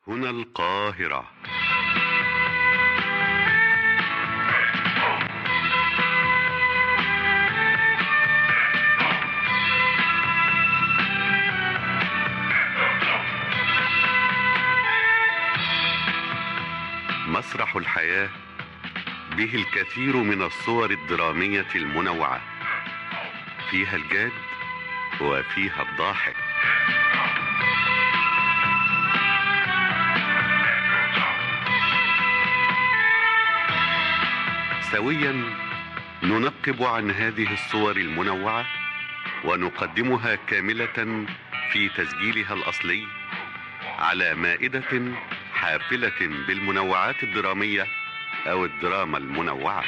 هنا القاهرة مسرح الحياة به الكثير من الصور الدرامية المنوعة فيها الجاد وفيها الضاحك سويا ننقب عن هذه الصور المنوعة ونقدمها كاملة في تسجيلها الأصلي على مائدة حافلة بالمنوعات الدرامية أو الدراما المنوعة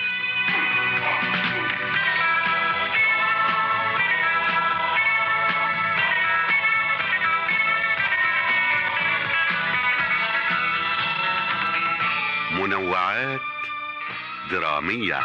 منوعات درامية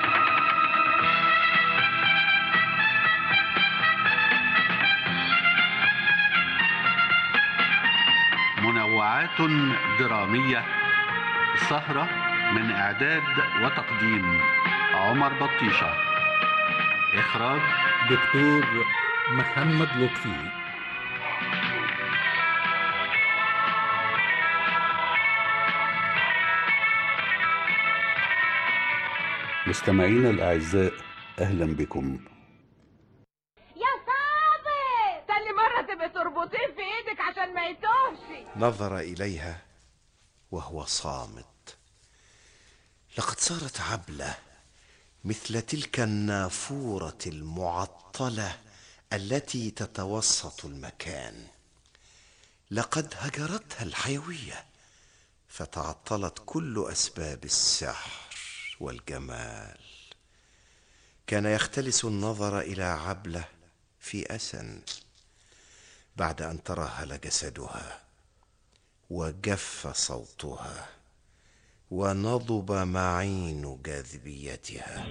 منوعات درامية سهرة من إعداد وتقديم عمر بطيشة إخراج دكتور محمد لطفي مستمعينا الأعزاء أهلا بكم يا صابر تاني مرة تبقى تربطيه في ايدك عشان ما يتوهش نظر اليها وهو صامت لقد صارت عبله مثل تلك النافوره المعطله التي تتوسط المكان لقد هجرتها الحيويه فتعطلت كل اسباب السحر والجمال كان يختلس النظر الى عبله في اسى بعد ان ترهل جسدها وجف صوتها ونضب معين جاذبيتها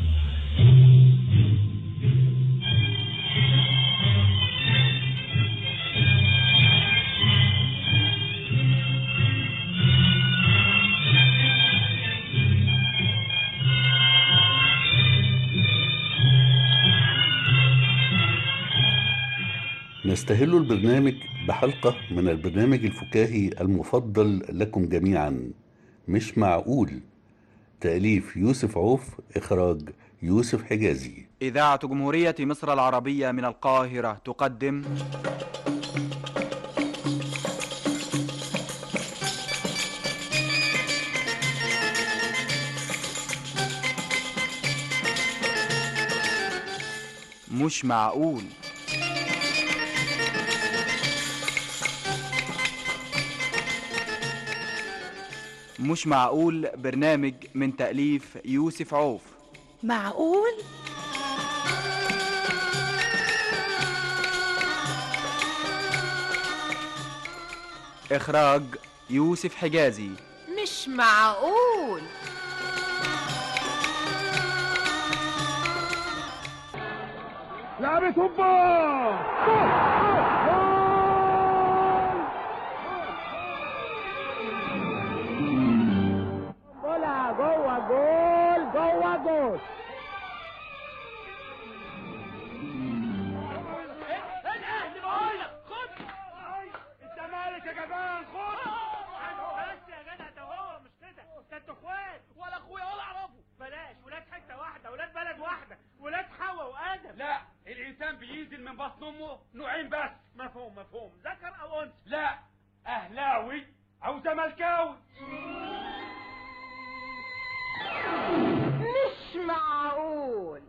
نستهل البرنامج بحلقة من البرنامج الفكاهي المفضل لكم جميعا مش معقول تأليف يوسف عوف إخراج يوسف حجازي إذاعة جمهورية مصر العربية من القاهرة تقدم مش معقول مش معقول برنامج من تأليف يوسف عوف معقول إخراج يوسف حجازي مش معقول لعبة هوبا جولها جوه جول جوه جول الاهلي بقول لك خد الزمالك يا جبان خد بس يا جدع ده هو مش كده ده انتوا اخوات ولا اخويا ولا اعرفه بلاش ولاد حته واحده ولاد بلد واحده ولاد حواء وادم لا الانسان بينزل من بطن امه نوعين بس مفهوم مفهوم ذكر او انثى لا اهلاوي او زملكاوي مش معقول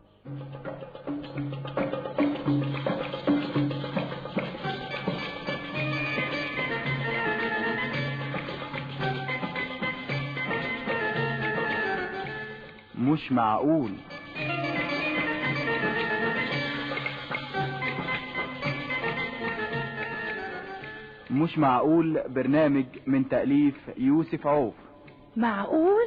مش معقول مش معقول برنامج من تأليف يوسف عوف معقول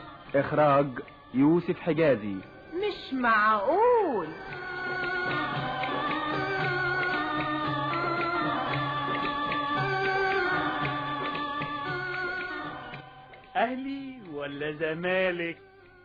إخراج يوسف حجازي مش معقول اهلي ولا زمالك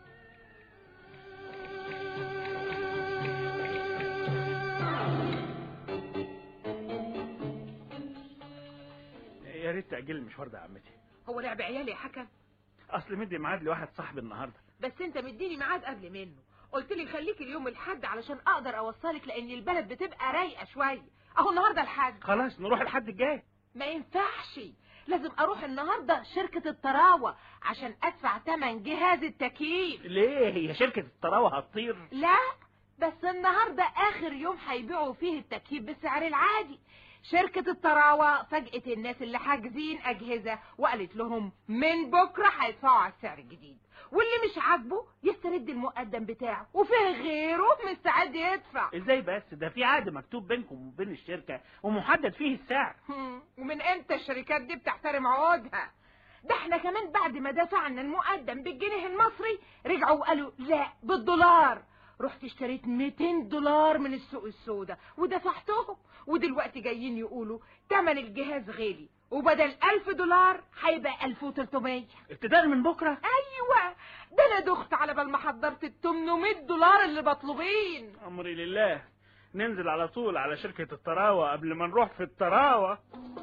يا ريت تأجل المشوار ده يا عمتي هو لعب عيالي يا حكم اصل مدي ميعاد لواحد صاحبي النهارده بس انت مديني ميعاد قبل منه قلت لي خليك اليوم الحد علشان اقدر اوصلك لان البلد بتبقى رايقه شويه اهو النهارده الحد خلاص نروح الحد الجاي ما ينفعش لازم اروح النهارده شركه الطراوه عشان ادفع تمن جهاز التكييف ليه هي شركة الطراوة هتطير لا بس النهارده اخر يوم هيبيعوا فيه التكييف بالسعر العادي شركة الطراوة فاجأت الناس اللي حاجزين أجهزة وقالت لهم من بكرة هيدفعوا على السعر الجديد واللي مش عاجبه يسترد المقدم بتاعه وفيه غيره مستعد يدفع ازاي بس ده في عقد مكتوب بينكم وبين الشركة ومحدد فيه السعر هم، ومن امتى الشركات دي بتحترم عقودها ده احنا كمان بعد ما دفعنا المقدم بالجنيه المصري رجعوا وقالوا لا بالدولار رحت اشتريت 200 دولار من السوق السوداء ودفعتهم ودلوقتي جايين يقولوا تمن الجهاز غالي وبدل 1000 دولار هيبقى 1300 ابتداء من بكرة ايوه ده انا دخت على بال ما حضرت ال 800 دولار اللي مطلوبين امري لله ننزل على طول على شركة الطراوة قبل ما نروح في الطراوة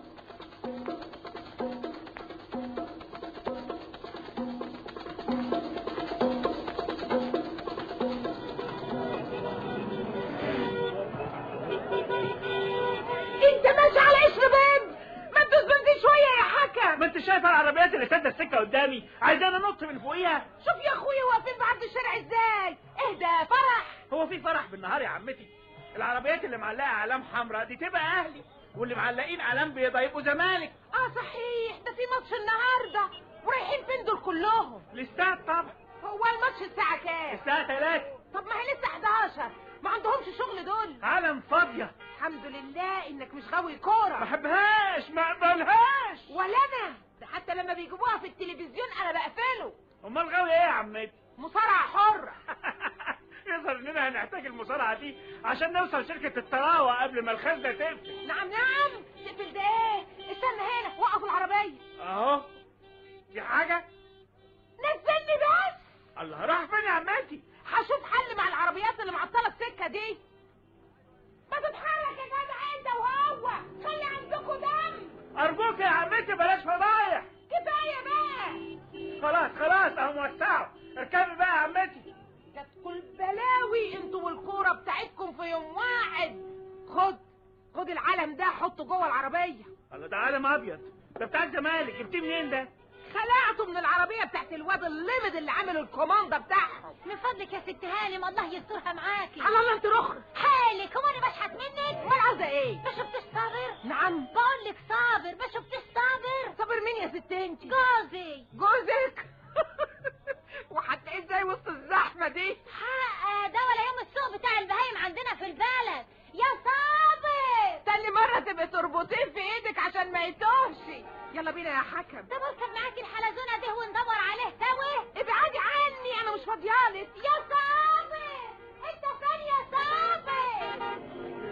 انت ماشي على قشر بيض ما تظبطني شويه يا حكم ما انت شايف العربيات اللي سادة السكة قدامي عايزانا ننط من فوقيها شوف يا اخويا واقفين بعرض الشارع ازاي اهدى فرح هو في فرح بالنهار يا عمتي العربيات اللي معلقة علام حمراء دي تبقى اهلي واللي معلقين علام بيضاء يبقوا زمالك اه صحيح ده في ماتش النهارده ورايحين فين دول كلهم الاستاد طبعا هو الماتش الساعه كام الساعة 3 طب ما هي لسه 11 ما عندهمش شغل دول علم فاضية الحمد لله انك مش غاوي ما كوره بحبهاش ما اقبلهاش ولا انا ده حتى لما بيجيبوها في التلفزيون انا بقفله امال غاوي ايه يا عمتي مصارعه حره يظهر اننا هنحتاج المصارعة دي عشان نوصل شركة الطراوة قبل ما الخزنة تقفل نعم نعم تقفل ده ايه استنى هنا وقف العربيه اهو دي حاجة نزلني بس الله راح فين يا عمتي هشوف حل مع العربيات اللي معطله السكه دي ما تتحرك يا جدع انت وهو خلي عندكم دم ارجوك يا عمتي بلاش فضايح كفايه بقى خلاص خلاص اهو موسعوا اركبي بقى يا عمتي جاتكوا البلاوي انتوا والكوره بتاعتكم في يوم واحد خد خد العلم ده حطه جوه العربيه الله ده علم ابيض ده بتاع الزمالك جبتيه منين ده خلعته من العربيه بتاعت الواد اللمد اللي عامل الكوماندا بتاعهم من فضلك يا ست هانم الله يسترها معاكي على الله انت رخر حالك هو انا بشحت منك امال عاوزه ايه ما شفتش صابر نعم بقول لك صابر ما شفتش صابر صابر مين يا ست انت جوزي جوزك وهتلاقيه ازاي وسط الزحمه دي حق ده ولا يوم السوق بتاع البهايم عندنا في البلد يا صابر تاني مرة تبقى تربطيه في ايدك عشان ما يتوهش يلا بينا يا حكم طب اركب معاكي الحلزونه دي وندور عليه سوا ابعدي عني انا مش فاضيالك يا صابر انت فين يا صابر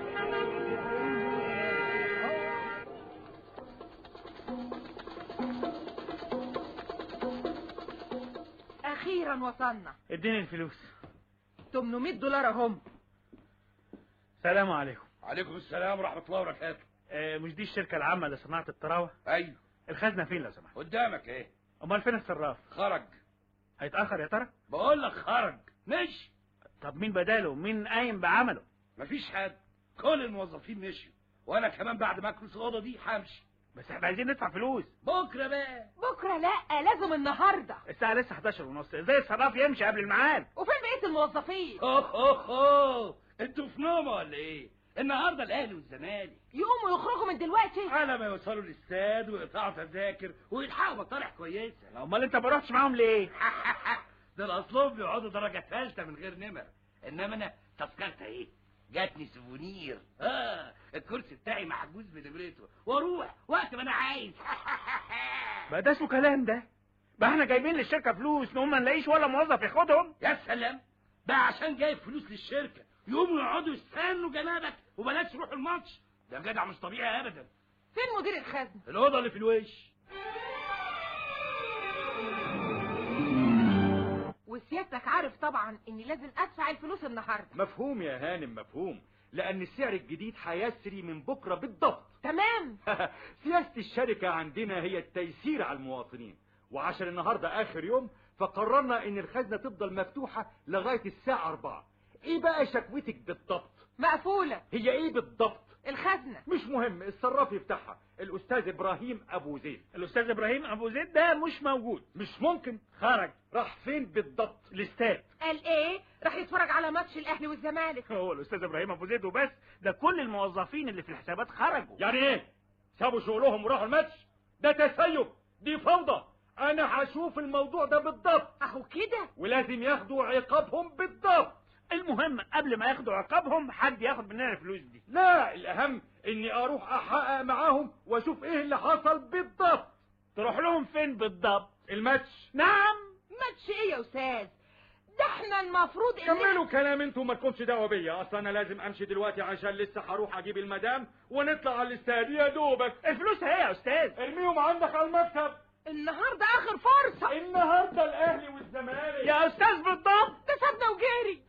اخيرا وصلنا اديني الفلوس 800 دولار اهم سلام عليكم عليكم السلام ورحمة الله وبركاته آه مش دي الشركة العامة لصناعة الطراوة أيوه الخزنة فين لو سمحت قدامك إيه امال فين الصراف خرج هيتأخر يا ترى بقول لك خرج مش طب مين بداله مين قايم بعمله مفيش حد كل الموظفين مشيوا وأنا كمان بعد ما أكنس الأوضة دي همشي بس احنا عايزين ندفع فلوس بكرة بقى بكرة لا لازم النهاردة الساعة لسه 11 ونص ازاي الصراف يمشي قبل الميعاد وفين بقية الموظفين أوه أوه أوه أنتوا في نومة ولا إيه النهاردة الأهلي والزمالك يقوموا يخرجوا من دلوقتي على ما يوصلوا الاستاد ويقطعوا تذاكر ويلحقوا مصالح كويسة امال انت ما رحتش معاهم ليه دول اصلهم بيقعدوا درجة ثالثة من غير نمر انما انا تذكرت ايه جاتني سوفونير اه الكرسي بتاعي محجوز بنمرته واروح وقت ما انا عايز بقى ده اسمه كلام ده بقى احنا جايبين للشركة فلوس نقوم ما نلاقيش ولا موظف ياخدهم يا سلام بقى عشان جايب فلوس للشركة يقوموا يقعدوا يستنوا جنابك وبلاش يروحوا الماتش ده جدع مش طبيعي ابدا فين مدير الخزنة الاوضه اللي في الوش وسيادتك عارف طبعا اني لازم ادفع الفلوس النهارده مفهوم يا هانم مفهوم لأن السعر الجديد هيسري من بكرة بالضبط تمام سياسة الشركة عندنا هي التيسير على المواطنين وعشان النهاردة آخر يوم فقررنا إن الخزنة تفضل مفتوحة لغاية الساعة أربعة إيه بقى شكوتك بالضبط؟ مقفوله هي إيه بالضبط؟ الخزنه مش مهم الصراف يفتحها الأستاذ إبراهيم أبو زيد الاستاذ ابراهيم ابو زيد ده مش موجود مش ممكن خرج راح فين بالضبط؟ الاستاد قال ايه راح يتفرج على ماتش الاهلي والزمالك هو الاستاذ ابراهيم ابو زيد وبس ده كل الموظفين اللي في الحسابات خرجوا يعني إيه؟ سابوا شغلهم وراحوا الماتش؟ ده تسيب دي فوضى أنا هشوف الموضوع ده بالضبط اهو كده ولازم ياخدوا عقابهم بالضبط المهم قبل ما ياخدوا عقابهم حد ياخد مننا الفلوس دي لا الأهم إني أروح أحقق معاهم وأشوف إيه اللي حصل بالضبط تروح لهم فين بالضبط الماتش نعم ماتش ايه يا استاذ ده احنا المفروض ان كملوا كلام انتوا ما تكونش دعوه بيا اصل انا لازم امشي دلوقتي عشان لسه هروح اجيب المدام ونطلع على الاستاد يا دوبك الفلوس اهي يا استاذ ارميهم عندك على المكتب النهارده اخر فرصه النهارده الاهلي والزمالك يا استاذ بالضبط ده سابنا وجري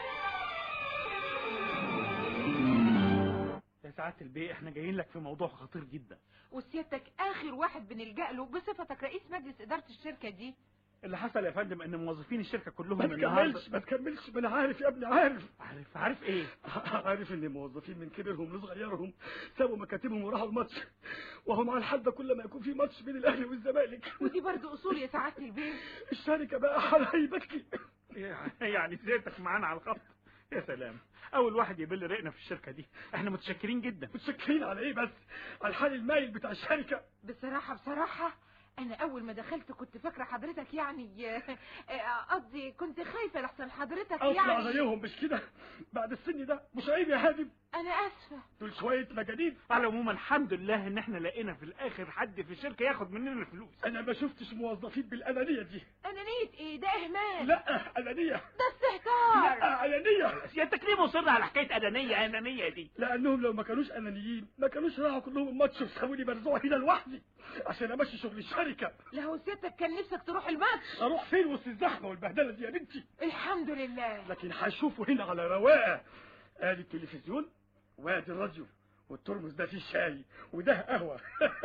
يا سعاده البيه احنا جايين لك في موضوع خطير جدا وسيادتك اخر واحد بنلجأ له بصفتك رئيس مجلس اداره الشركه دي اللي حصل يا فندم ان موظفين الشركه كلهم ما النهارده تكملش ما تكملش ما انا عارف يا ابني عارف عارف عارف ايه عارف ان موظفين من كبرهم لصغيرهم سابوا مكاتبهم وراحوا الماتش وهم على الحال ده كل ما يكون في ماتش بين الاهلي والزمالك ودي برضو اصول يا سعاده البيه الشركه بقى حالها يبكي يعني زيتك معانا على الخط يا سلام اول واحد يبل رقنا في الشركه دي احنا متشكرين جدا متشكرين على ايه بس على الحال المايل بتاع الشركه بصراحه بصراحه انا اول ما دخلت كنت فاكره حضرتك يعني آه، قصدي كنت خايفه لحسن حضرتك اطلع يعني زيهم مش كده بعد السن ده مش عيب يا هادم انا اسفه دول شويه مجانين على العموم الحمد لله ان احنا لقينا في الاخر حد في الشركه ياخد مننا الفلوس انا ما شفتش موظفين بالانانيه دي انانيه ايه ده اهمال لا انانيه ده استهتار لا انانيه سيادتك ليه مصر على حكايه انانيه انانيه دي لانهم لو ما كانوش انانيين ما كانوش راحوا كلهم الماتش وسابوني مرزوع هنا لوحدي عشان امشي شغل الشركه لو سيادتك كان نفسك تروح الماتش اروح فين وسط الزحمه والبهدله دي يا بنتي الحمد لله لكن هشوفه هنا على رواقه ادي التلفزيون وادي الراديو والترمس ده فيه شاي وده قهوه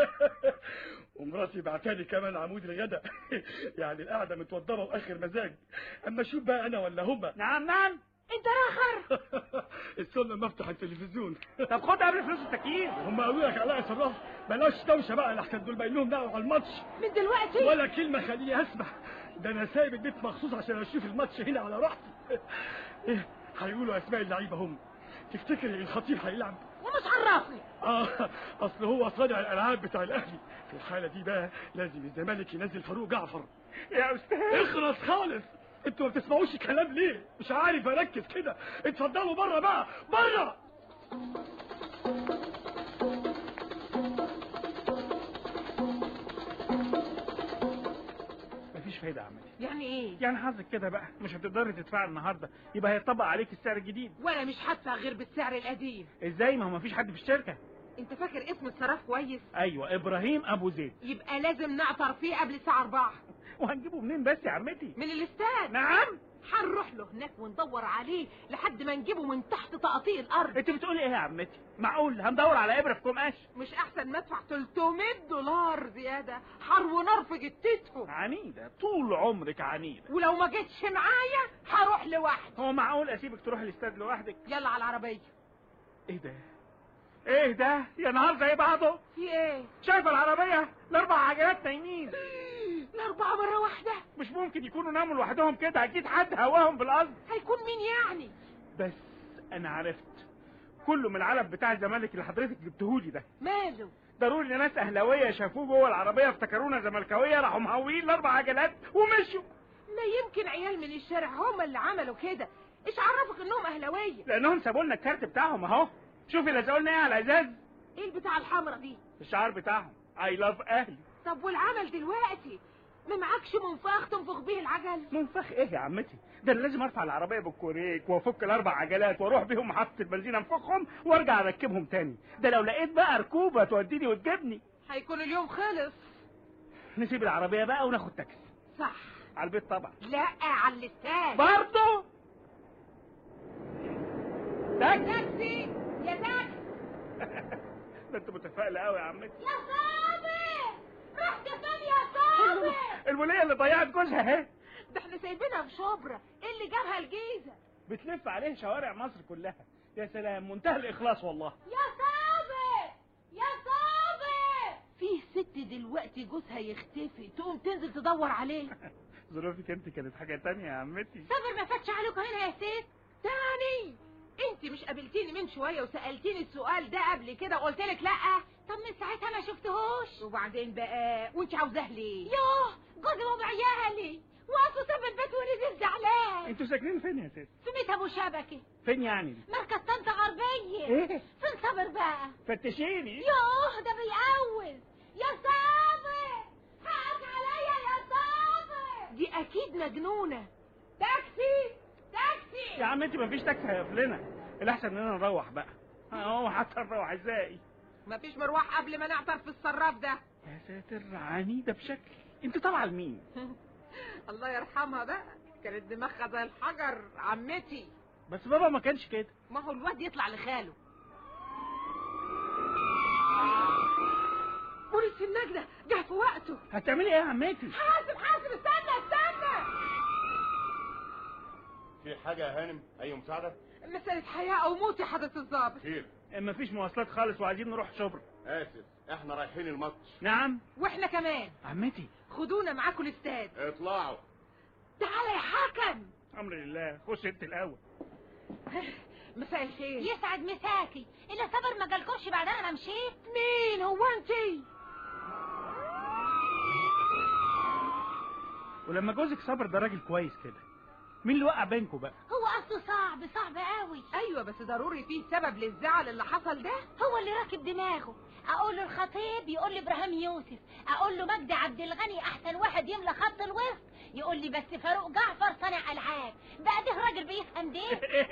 ومراتي بعتالي كمان عمود الغداء يعني القعده متوضبه واخر مزاج اما اشوف بقى انا ولا هما نعم نعم انت راخر استنى لما افتح التلفزيون طب خد قبل فلوس التكييف هم قالوا لك علاء صراف بلاش دوشه بقى لحسن دول باين لهم نقعوا على الماتش من دلوقتي ولا كلمه خليني اسمع ده انا سايب البيت مخصوص عشان اشوف الماتش هنا على راحتي ايه هيقولوا اسماء اللعيبه هم تفتكر الخطيب هيلعب ومش عرفني اه اصل هو صانع الالعاب بتاع الاهلي في الحاله دي بقى لازم الزمالك ينزل فاروق جعفر يا استاذ اخلص خالص انتوا ما بتسمعوش الكلام ليه مش عارف اركز كده اتفضلوا بره بقى بره مفيش فايده يا عمتي يعني ايه يعني حظك كده بقى مش هتقدري تدفعي النهارده يبقى هيطبق عليك السعر الجديد وانا مش هدفع غير بالسعر القديم ازاي ما هو مفيش حد في الشركه انت فاكر اسم الصراف كويس ايوه ابراهيم ابو زيد يبقى لازم نعطر فيه قبل الساعه 4 وهنجيبه منين بس يا عمتي من الاستاد نعم هنروح له هناك وندور عليه لحد ما نجيبه من تحت تقاطيع الارض انت بتقولي ايه يا عمتي معقول هندور على ابره في قماش مش احسن ما ادفع 300 دولار زياده حر ونار في جتته عنيده طول عمرك عنيده ولو ما جيتش معايا هروح لوحدي هو معقول اسيبك تروح الاستاد لوحدك يلا على العربيه ايه ده ايه ده يا نهار زي بعضه في ايه شايف العربيه الاربع عجلات نايمين الاربعه مره واحده مش ممكن يكونوا ناموا لوحدهم كده اكيد حد هواهم بالقصد هيكون مين يعني بس انا عرفت كله من العلب بتاع الزمالك اللي حضرتك جبتهولي ده ماله ضروري ان ناس اهلاويه شافوه جوه العربيه افتكرونا زملكاويه راحوا مهويين الاربع عجلات ومشوا ما يمكن عيال من الشارع هم اللي عملوا كده ايش عرفك انهم اهلاويه لانهم سابوا لنا الكارت بتاعهم اهو شوفي لزقوا لنا ايه على الازاز ايه البتاع الحمرا دي الشعار بتاعهم اي لاف اهلي طب والعمل دلوقتي ما معكش منفاخ تنفخ بيه العجل منفخ ايه يا عمتي ده انا لازم ارفع العربيه بالكوريك وافك الاربع عجلات واروح بيهم محطه البنزين انفخهم وارجع اركبهم تاني ده لو لقيت بقى ركوبه توديني وتجيبني هيكون اليوم خلص نسيب العربيه بقى وناخد تاكسي صح على البيت طبعا لا على الاستاد برضه تاكسي تاكسي يا تاكسي ده انت متفائل قوي يا عمتي يا صابر رحت فين يا صابر الوليه اللي ضيعت جوزها اهي ده احنا سايبينها في شبرا ايه اللي جابها الجيزه بتلف عليه شوارع مصر كلها يا سلام منتهى الاخلاص والله يا صابر يا صابر في ست دلوقتي جوزها يختفي تقوم تنزل تدور عليه ظروفك انت كانت حاجه تانية يا عمتي صابر ما فاتش عليكم هنا يا ست تاني انت مش قابلتيني من شويه وسالتيني السؤال ده قبل كده وقلت لك لا طب من ساعتها ما شفتهوش وبعدين بقى وانت عاوزاه ليه يوه جوزي ومعيالي وقفوا ساب البيت ونزل زعلان انتوا ساكنين فين يا ست في بيت ابو شبكه فين يعني مركز طنطا غربيه ايه فين صابر بقى فتشيني يوه ده بيقوز يا صابر حقك عليا يا صابر دي اكيد مجنونه تاكسي تاكسي يا عمتي مفيش تاكسي هيقف لنا الاحسن اننا نروح بقى اهو حتى نروح ازاي مفيش مروح قبل ما نعطر في الصراف ده يا ساتر عنيده بشكل انت طالعه لمين الله يرحمها بقى كانت دماغها زي الحجر عمتي بس بابا ما كانش كده ما هو الواد يطلع لخاله بوليس النجدة جه في وقته هتعملي ايه يا عمتي حاسب حاسب استنى استنى في حاجة يا هانم أي مساعدة؟ مسألة حياة أو موت يا حضرة الضابط خير مفيش مواصلات خالص وعايزين نروح شبرا آسف احنا رايحين الماتش نعم واحنا كمان عمتي خدونا معاكم الاستاد اطلعوا تعالى يا حكم امر لله خش انت الاول مساء الخير يسعد مساكي الا صابر ما جالكوش بعد انا ما مشيت مين هو انتي ولما جوزك صابر ده راجل كويس كده مين اللي وقع بينكم بقى هو اصله صعب صعب قوي ايوه بس ضروري فيه سبب للزعل اللي حصل ده هو اللي راكب دماغه اقول له الخطيب يقول لي ابراهيم يوسف اقول له مجدي عبد الغني احسن واحد يملى خط الوسط يقول لي بس فاروق جعفر صانع العاب بقى ده راجل بيفهم دي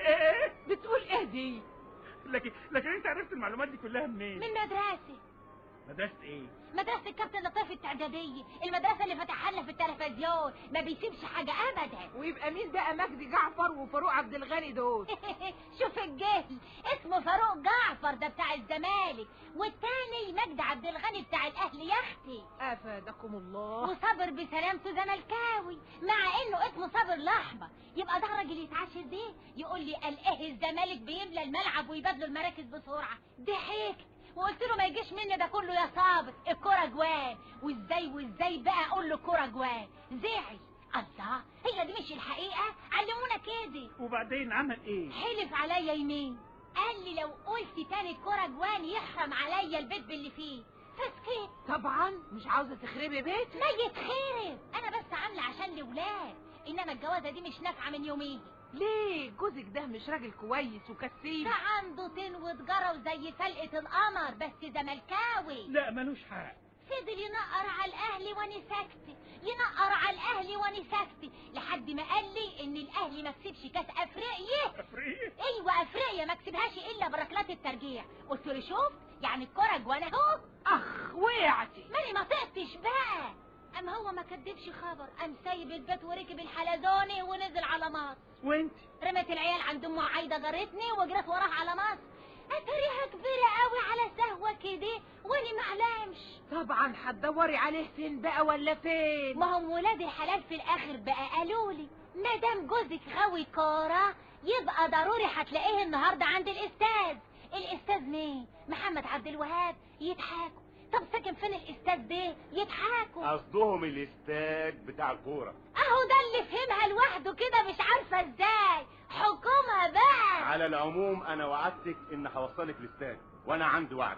بتقول ايه دي لكن لكن انت عرفت المعلومات دي كلها منين من مدرسه مدرسه ايه مدرسة الكابتن لطيف التعدادية المدرسة اللي فتحها لنا في التلفزيون ما بيسيبش حاجة أبدا ويبقى مين بقى مجدي جعفر وفاروق عبد الغني دول شوف الجهل اسمه فاروق جعفر ده بتاع الزمالك والتاني مجدي عبد الغني بتاع الأهلي يا أختي افادكم الله وصابر بسلامته زملكاوي مع انه اسمه صابر الاحمر يبقى ده راجل يتعاشر بيه يقول لي قال ايه الزمالك بيملى الملعب ويبادلوا المراكز بسرعه ضحكت وقلت له ما يجيش مني ده كله يا صابر الكرة جوان وازاي وازاي بقى اقول له الكرة جوان زعل الله هي دي مش الحقيقة علمونا كده وبعدين عمل ايه حلف عليا يمين قال لي لو قلت تاني الكرة جوان يحرم عليا البيت باللي فيه فسكت طبعا مش عاوزه تخربي بيت ما يتخرب انا بس عامله عشان الاولاد انما الجوازه دي مش نافعه من يومين ليه جوزك ده مش راجل كويس وكسيب ده عنده طين وتجاره وزي فلقه القمر بس زملكاوي لا ملوش حق فضل ينقر على الاهلي وانا ساكته ينقر على الاهلي وانا ساكته لحد ما قال لي ان الاهلي ما كسبش كاس افريقيا افريقيا ايوه افريقيا ما كسبهاش الا بركلات الترجيع قلت له شوف يعني الكره جوانا اهو اخ وقعتي ماني ما طقتش بقى ام هو ما كدبش خبر ام سايب البيت وركب الحلزوني ونزل على مصر وانت رمت العيال عند ام عايده جارتني وجرت وراها على مصر اتريها كبيره قوي على سهوه كده واني معلمش طبعا هتدوري عليه فين بقى ولا فين ما هم ولاد الحلال في الاخر بقى قالوا لي ما دام جوزك غاوي كوره يبقى ضروري هتلاقيه النهارده عند الاستاذ الاستاذ مين محمد عبد الوهاب يضحكوا طب ساكن فين الاستاذ ده يضحكوا قصدهم الاستاد بتاع الكورة اهو ده اللي فهمها لوحده كده مش عارفه ازاي حكومه بقى على العموم أنا وعدتك إن هوصلك الاستاد وأنا عندي وعد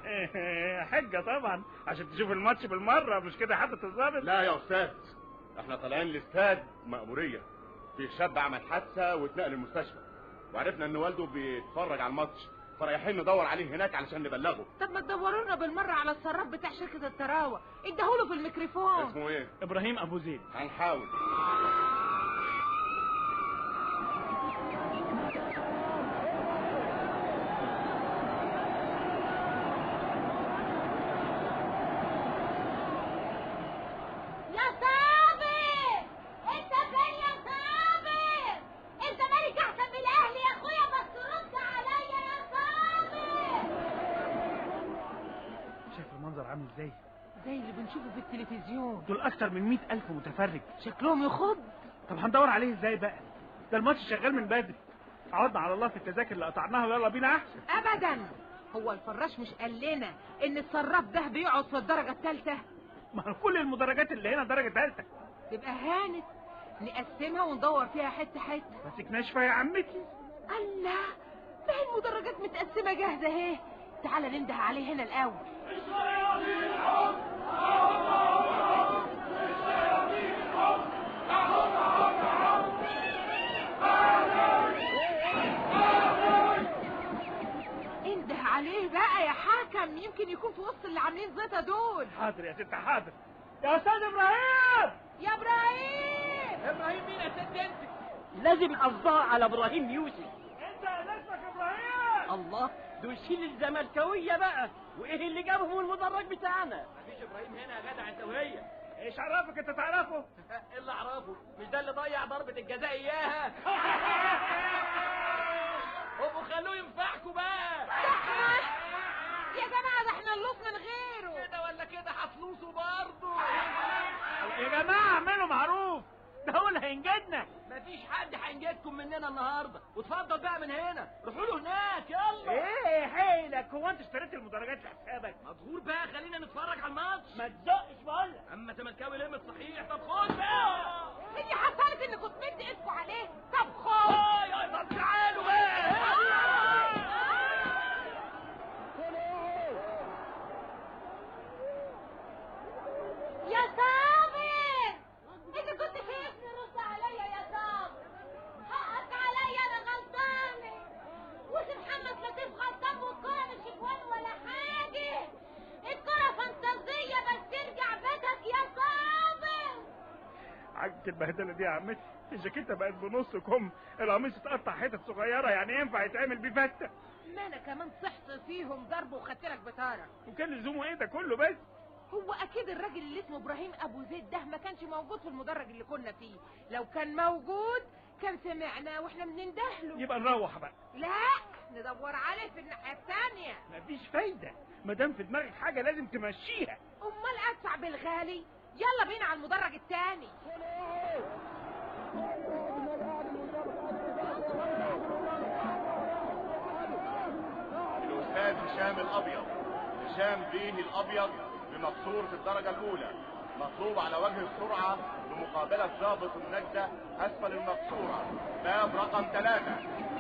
حجه طبعا عشان تشوف الماتش بالمره مش كده حتى الظابط لا يا أستاذ احنا طالعين الاستاد مأمورية في شاب عمل حادثة واتنقل المستشفى وعرفنا إن والده بيتفرج على الماتش فرايحين ندور عليه هناك علشان نبلغه طب ما تدوروا لنا بالمره على الصراف بتاع شركه التراوه اداهوله في الميكروفون اسمه ايه؟ ابراهيم ابو زيد هنحاول يا صابر انت عامل ازاي زي اللي بنشوفه في التلفزيون دول اكتر من مئة الف متفرج شكلهم يخض طب هندور عليه ازاي بقى ده الماتش شغال من بدري عوضنا على الله في التذاكر اللي قطعناها ويلا بينا احسن ابدا هو الفراش مش قال لنا ان الصراف ده بيقعد في الدرجه الثالثه ما هو كل المدرجات اللي هنا درجه ثالثه تبقى هانت نقسمها وندور فيها حته حته ماسك ناشفه يا عمتي الله ما هي المدرجات متقسمه جاهزه اهي تعالى ننده عليه هنا الاول انده عليه بقى يا حكم يمكن يكون في وسط اللي عاملين زيطه دول حاضر يا ست حاضر يا استاذ ابراهيم يا ابراهيم ابراهيم مين يا ست انت لازم قصدها على ابراهيم يوسف انت اسمك ابراهيم الله دول شيل الزملكاويه بقى وايه اللي جابهم المدرج بتاعنا مفيش ابراهيم هنا يا جدع انت وهي ايش عرفك انت تعرفه ايه اللي اعرفه مش ده اللي ضيع ضربة الجزاء اياها ابو خلوه ينفعكوا بقى يا جماعه ده احنا نلوص من غيره كده ولا كده هتلوصوا برضه يا جماعه اعملوا معروف ده هو اللي هينجدنا مفيش حد هينجدكم مننا النهارده وتفضل بقى من هنا روحوا له هناك يلا ايه حيلك هو انت اشتريت المدرجات لحسابك مظهور بقى خلينا نتفرج على الماتش ما تزقش بقول اما زملكاوي لمت صحيح طب خد بقى هي حصلت ان كنت مد ايدكم عليه طب خد آه يا طب تعالوا بقى يا صابر انت كنت فين رد عليا يا صابر حقك عليا انا غلطانه وش محمد لطيف غلطان والكوره مش جوان ولا حاجه الكوره فانتازيه بس ترجع بيتك يا صابر عجبت البهدله دي يا عمتي الجاكيته بقت بنص كم القميص اتقطع حتت صغيره يعني ينفع يتعمل بيه فته ما انا كمان صحت فيهم ضرب وخدت لك بتارة وكان لزومه ايه ده كله بس هو اكيد الراجل اللي اسمه ابراهيم ابو زيد ده ما كانش موجود في المدرج اللي كنا فيه لو كان موجود كان سمعنا واحنا بنندهله يبقى نروح بقى لا ندور عليه في الناحيه الثانيه مفيش فايده ما دام في دماغك حاجه لازم تمشيها امال ادفع بالغالي يلا بينا على المدرج الثاني الأستاذ هشام الأبيض هشام بيه الأبيض بمقصورة الدرجة الأولى مطلوب على وجه السرعة لمقابلة ضابط النجدة أسفل المقصورة باب رقم ثلاثة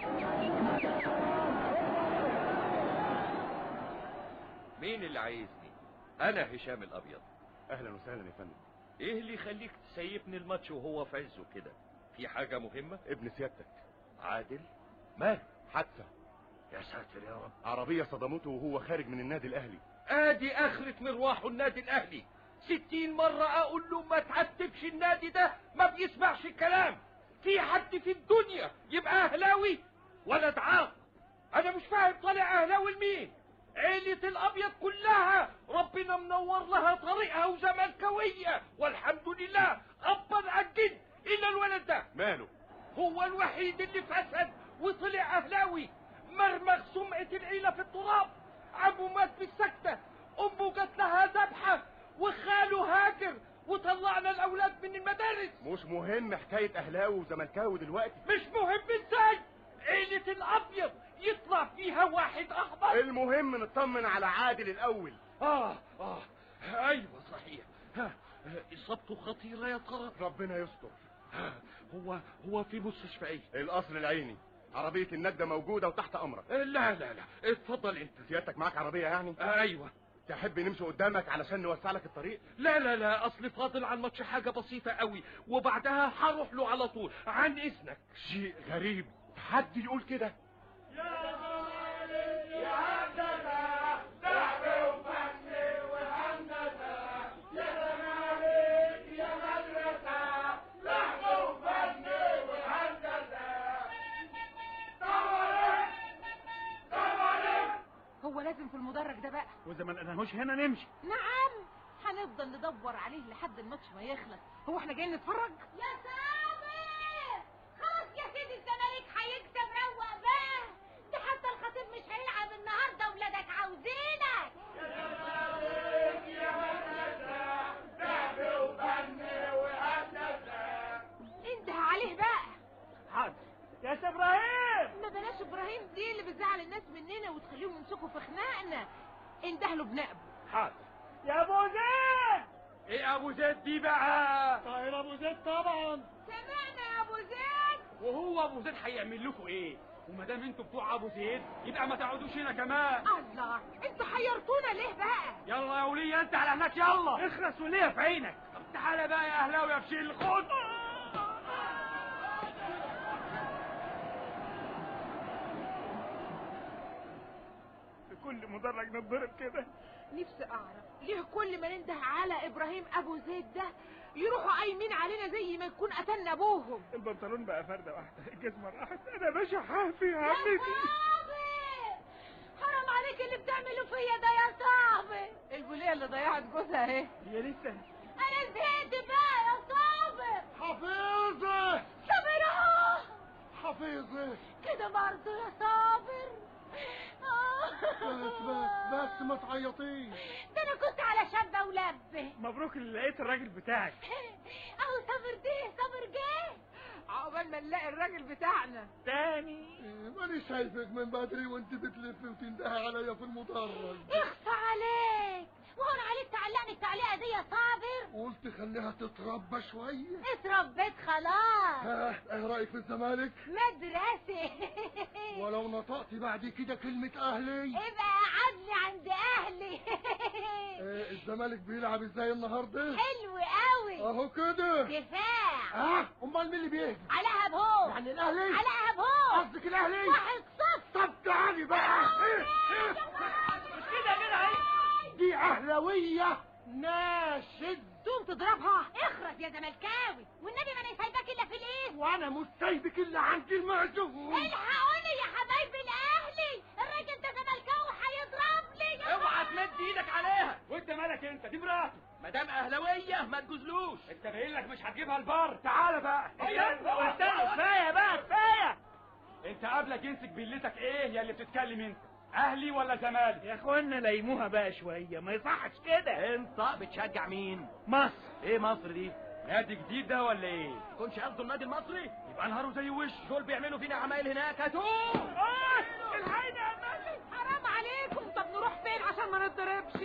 مين اللي عايزني انا هشام الابيض أهلا وسهلا يا فندم ايه اللي يخليك تسيبني الماتش وهو في عزه كده في حاجة مهمة ابن سيادتك عادل مال حادثة يا ساتر يا رب عربية صدمته وهو خارج من النادي الأهلي ادي اخرة مروحه النادي الاهلي ستين مرة اقول له ما تعتبش النادي ده ما بيسمعش الكلام في حد في الدنيا يبقى اهلاوي ولا دعاق انا مش فاهم طالع اهلاوي لمين عيلة الابيض كلها ربنا منور لها طريقها وزملكاوية والحمد لله ابا عن جد الا الولد ده ماله هو الوحيد اللي فسد وطلع اهلاوي مرمغ سمعة العيلة في التراب ابوه مات بالسكتة امه جات لها ذبحة وخاله هاجر وطلعنا الاولاد من المدارس مش مهم حكاية أهلاوي وزملكاوي دلوقتي مش مهم ازاي عيلة الابيض يطلع فيها واحد احمر المهم نطمن على عادل الأول اه اه ايوه صحيح ها اصابته خطيرة يا ترى ربنا يستر ها، هو هو في مستشفى ايه القصر العيني عربية النجدة موجودة وتحت أمرك لا لا لا اتفضل انت سيادتك معاك عربية يعني آه ايوه تحب نمشي قدامك علشان نوسع لك الطريق لا لا لا اصل فاضل على الماتش حاجه بسيطه قوي وبعدها هروح له على طول عن اذنك شيء غريب حد يقول كده هو لازم في المدرج ده بقى واذا ما لقيناهوش هنا نمشي نعم هنفضل ندور عليه لحد الماتش ما يخلص هو احنا جايين نتفرج يا صابر خلاص يا سيدي الزمالك هيكسب روق بقى ده حتى الخطيب مش هيلعب النهارده ولادك عاوزينك الناس مننا وتخليهم يمسكوا في خناقنا اندهلوا بنقبه حاضر يا ابو زيد ايه ابو زيد دي بقى طاير ابو زيد طبعا سمعنا يا ابو زيد وهو ابو زيد هيعمل لكم ايه وما دام انتوا بتوع ابو زيد يبقى ما تقعدوش هنا كمان الله انتوا حيرتونا ليه بقى يلا يا وليه انت على هناك يلا اخرس وليه في عينك طب تعالى بقى يا اهلاوي يا بشيل خد في كل مدرج نتضرب كده نفسي اعرف ليه كل ما ننده على ابراهيم ابو زيد ده يروحوا قايمين علينا زي ما يكون قتلنا ابوهم البنطلون بقى فردة واحدة الجزمة راحت انا باشا حافي يا عمتي حرام عليك اللي بتعمله فيا ده يا صاحبي الوليه اللي ضيعت جوزها اهي هي لسه انا زهقت بقى يا صابر حفيظة صابر اهو حفيظة كده برضه يا صابر بس بس بس ما تعيطيش ده انا كنت على شابه ولبه مبروك اللي لقيت الراجل بتاعك اهو صابر ده صابر جه عقبال ما نلاقي الراجل بتاعنا تاني ماني شايفك من بدري وانت بتلفي وتندهي عليا في المدرج اخفى عليك وهون عليك تعلقني التعليقه دي يا صابر قلت خليها تتربى شوية اتربيت خلاص ها ايه رأيك في الزمالك مدرسه ولو نطقت بعد كده كلمة اهلي ابقى قعدني عند اهلي ايه الزمالك بيلعب ازاي النهارده حلو قوي اهو كده دفاع اه امال مين اللي بيهجم على هبهو يعني الاهلي على هبهو قصدك الاهلي واحد صفر طب تعالي بقى مش كده كده اهي دي اهلاوية ناشد تقوم تضربها اخرس يا زملكاوي والنبي ما انا سايباك الا في الايه وانا مش سايبك الا عند المعزوم الحقوني يا حبايبي الاهلي الراجل ده زملكاوي هيضربني اوعى تمد ايدك عليها وانت مالك انت دي مراته ما دام اهلاويه ما تجوزلوش انت باين لك مش هتجيبها البر تعالى بقى يلا استنى كفايه بقى كفايه انت قبلك جنسك بلتك ايه يا اللي بتتكلم انت اهلي ولا زمالك يا اخوانا ليموها بقى شويه ما يصحش كده انت بتشجع مين مصر ايه مصر دي نادي جديد ده ولا ايه كنش قصده النادي المصري يبقى نهاره زي وش دول بيعملوا فينا عمايل هناك هاتوه آه، الحقيني يا مالك حرام عليكم طب نروح فين عشان ما نتضربش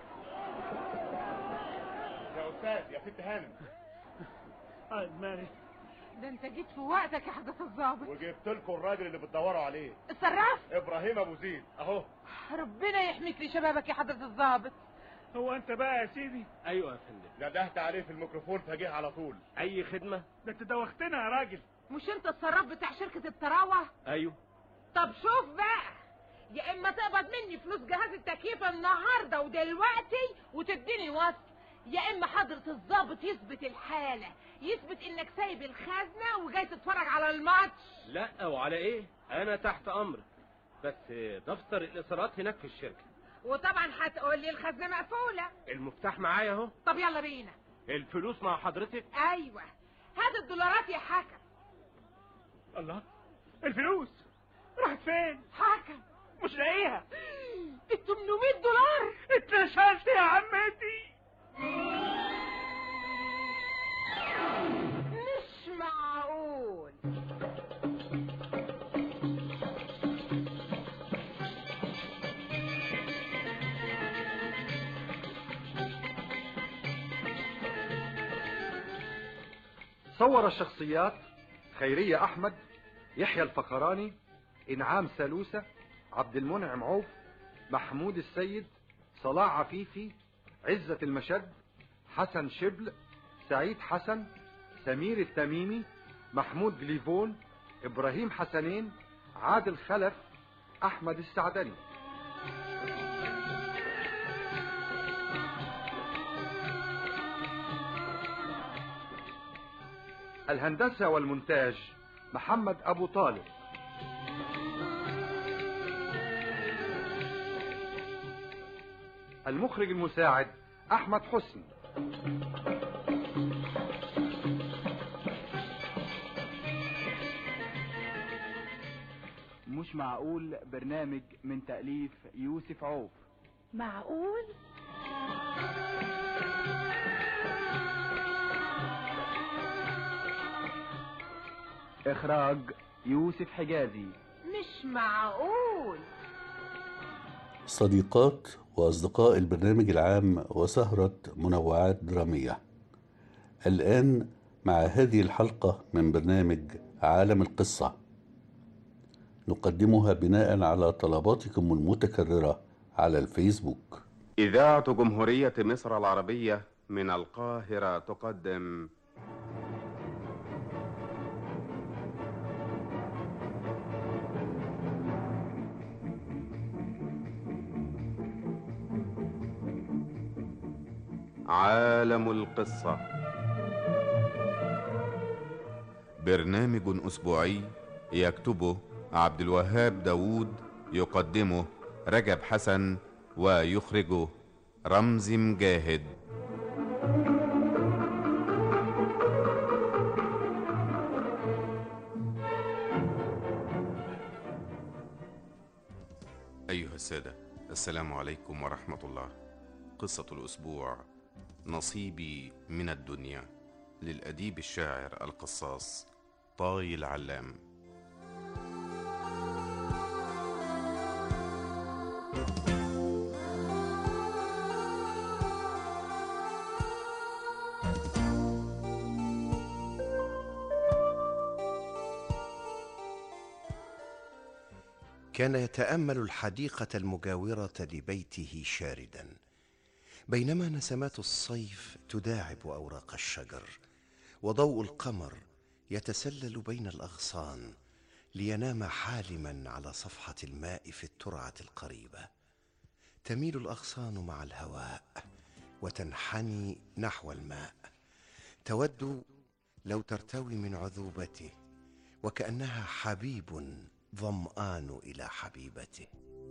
يا استاذ يا ست هانم اه مالك ده انت جيت في وقتك يا حضرة الظابط وجبت لكم الراجل اللي بتدوروا عليه اتصرفت ابراهيم ابو زيد اهو ربنا يحميك لشبابك يا حضرة الظابط هو انت بقى يا سيدي ايوه يا فندم ندهت عليه في الميكروفون فجه على طول اي خدمه ده انت دوختنا يا راجل مش انت الصراف بتاع شركة التراوة ايوه طب شوف بقى يا اما تقبض مني فلوس جهاز التكييف النهارده ودلوقتي وتديني وصل يا اما حضرة الظابط يثبت الحالة يثبت انك سايب الخزنة وجاي تتفرج على الماتش لا وعلى ايه انا تحت امرك بس دفتر الاصرارات هناك في الشركه وطبعا هتقول لي الخزنة مقفولة المفتاح معايا اهو طب يلا بينا الفلوس مع حضرتك ايوه هات الدولارات يا حكم الله الفلوس راحت فين حكم مش لاقيها ال 800 دولار اتنشلت يا عمتي مش معقول صور الشخصيات خيرية أحمد يحيى الفخراني إنعام سلوسة عبد المنعم عوف محمود السيد صلاح عفيفي عزة المشد حسن شبل سعيد حسن سمير التميمي محمود جليفون إبراهيم حسنين عادل خلف أحمد السعدني الهندسة والمونتاج محمد أبو طالب المخرج المساعد أحمد حسني مش معقول برنامج من تأليف يوسف عوف معقول إخراج يوسف حجازي مش معقول صديقات وأصدقاء البرنامج العام وسهرة منوعات درامية الآن مع هذه الحلقة من برنامج عالم القصة نقدمها بناء على طلباتكم المتكررة على الفيسبوك إذاعة جمهورية مصر العربية من القاهرة تقدم عالم القصة برنامج أسبوعي يكتبه عبد الوهاب داوود يقدمه رجب حسن ويخرجه رمزي مجاهد أيها السادة السلام عليكم ورحمة الله قصة الأسبوع نصيبي من الدنيا للأديب الشاعر القصاص طاي العلام كان يتامل الحديقه المجاوره لبيته شاردا بينما نسمات الصيف تداعب اوراق الشجر وضوء القمر يتسلل بين الاغصان لينام حالما على صفحه الماء في الترعه القريبه تميل الاغصان مع الهواء وتنحني نحو الماء تود لو ترتوي من عذوبته وكانها حبيب ظمان الى حبيبته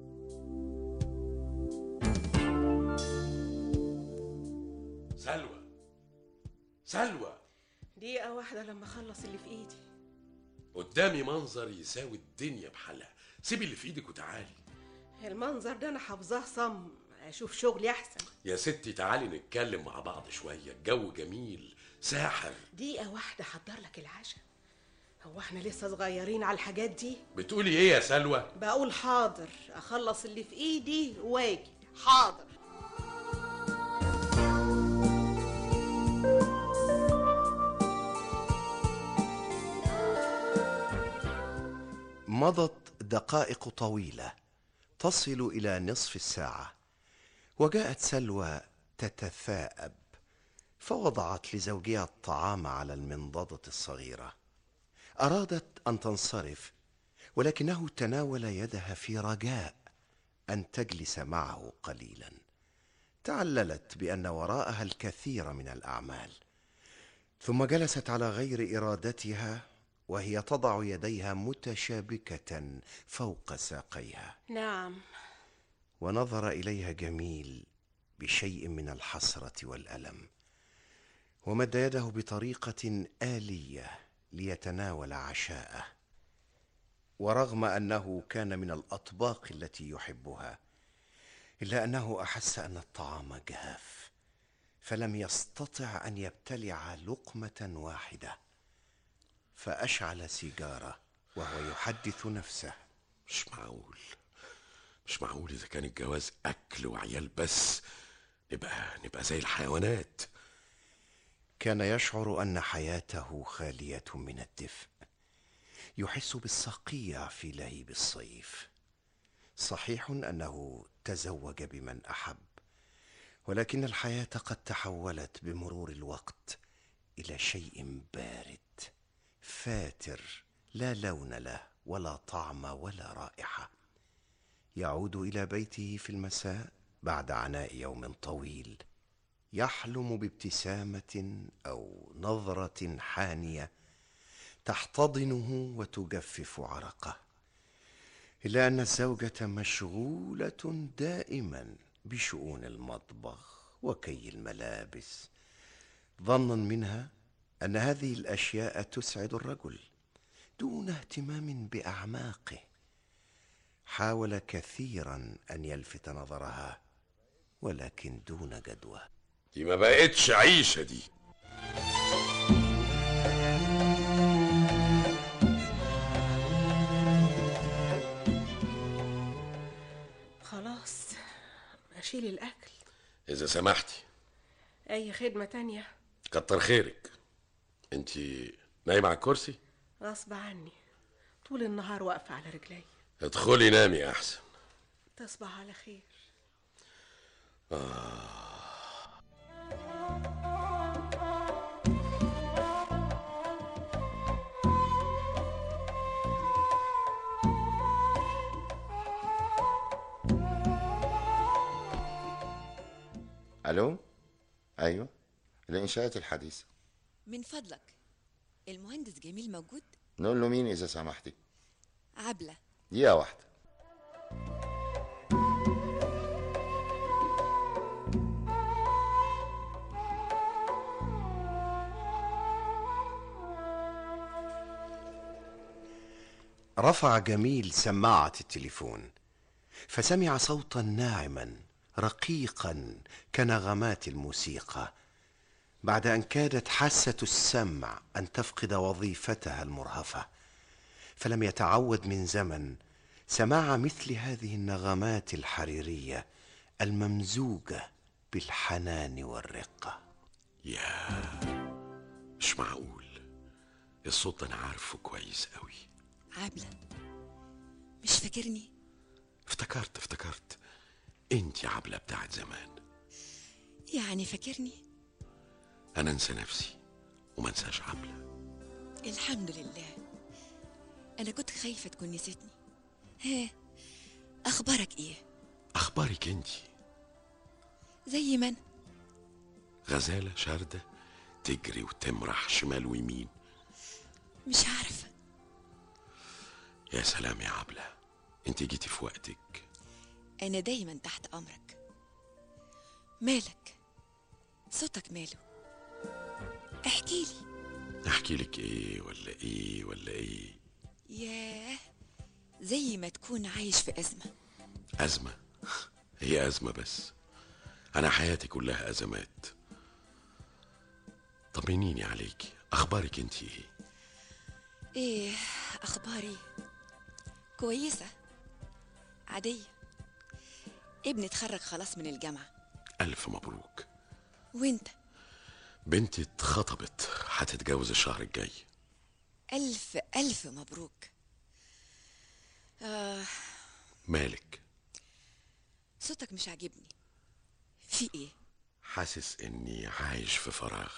سلوى سلوى دقيقة واحدة لما أخلص اللي في إيدي قدامي منظر يساوي الدنيا بحالها سيبي اللي في ايدك وتعالي المنظر ده أنا حافظاه صم أشوف شغلي أحسن يا ستي تعالي نتكلم مع بعض شوية الجو جميل ساحر دقيقة واحدة أحضر لك العشاء هو احنا لسه صغيرين على الحاجات دي بتقولي ايه يا سلوى بقول حاضر أخلص اللي في إيدي واجي حاضر مضت دقائق طويله تصل الى نصف الساعه وجاءت سلوى تتثاءب فوضعت لزوجها الطعام على المنضده الصغيره ارادت ان تنصرف ولكنه تناول يدها في رجاء ان تجلس معه قليلا تعللت بان وراءها الكثير من الاعمال ثم جلست على غير ارادتها وهي تضع يديها متشابكه فوق ساقيها نعم ونظر اليها جميل بشيء من الحسره والالم ومد يده بطريقه اليه ليتناول عشاءه ورغم انه كان من الاطباق التي يحبها الا انه احس ان الطعام جاف فلم يستطع ان يبتلع لقمه واحده فاشعل سيجاره وهو يحدث نفسه مش معقول مش معقول اذا كان الجواز اكل وعيال بس نبقى نبقى زي الحيوانات كان يشعر ان حياته خاليه من الدفء يحس بالصقيع في لهيب الصيف صحيح انه تزوج بمن احب ولكن الحياه قد تحولت بمرور الوقت الى شيء بارد فاتر لا لون له ولا طعم ولا رائحه يعود الى بيته في المساء بعد عناء يوم طويل يحلم بابتسامه او نظره حانيه تحتضنه وتجفف عرقه الا ان الزوجه مشغوله دائما بشؤون المطبخ وكي الملابس ظنا منها ان هذه الاشياء تسعد الرجل دون اهتمام باعماقه حاول كثيرا ان يلفت نظرها ولكن دون جدوى دي ما بقتش عيشه دي خلاص اشيل الاكل اذا سمحتي اي خدمه تانية كتر خيرك انت نايمه على الكرسي غصب عني طول النهار واقفه على رجلي ادخلي نامي احسن تصبح على خير آه. الو ايوه الانشاءات الحديثه من فضلك المهندس جميل موجود نقول له مين اذا سمحتي عبلة دقيقه واحده رفع جميل سماعة التليفون فسمع صوتا ناعما رقيقا كنغمات الموسيقى بعد ان كادت حاسه السمع ان تفقد وظيفتها المرهفه فلم يتعود من زمن سماع مثل هذه النغمات الحريريه الممزوجه بالحنان والرقه يا مش معقول الصوت ده انا عارفه كويس قوي عبلة مش فاكرني افتكرت افتكرت انت عبلة بتاعت زمان يعني فاكرني انا انسى نفسي وما انساش عبلة الحمد لله انا كنت خايفة تكون نسيتني ها اخبارك ايه اخبارك انت زي ما انا غزالة شاردة تجري وتمرح شمال ويمين مش عارفة يا سلام يا عبلة انت جيتي في وقتك انا دايما تحت امرك مالك صوتك ماله احكي لي احكي لك ايه ولا ايه ولا ايه ياه زي ما تكون عايش في ازمه ازمة هي ازمة بس انا حياتي كلها ازمات طمنيني عليكي اخبارك انت ايه ايه اخباري كويسه عاديه ابني اتخرج خلاص من الجامعه الف مبروك وانت بنتي اتخطبت هتتجوز الشهر الجاي الف الف مبروك آه مالك صوتك مش عاجبني في ايه حاسس اني عايش في فراغ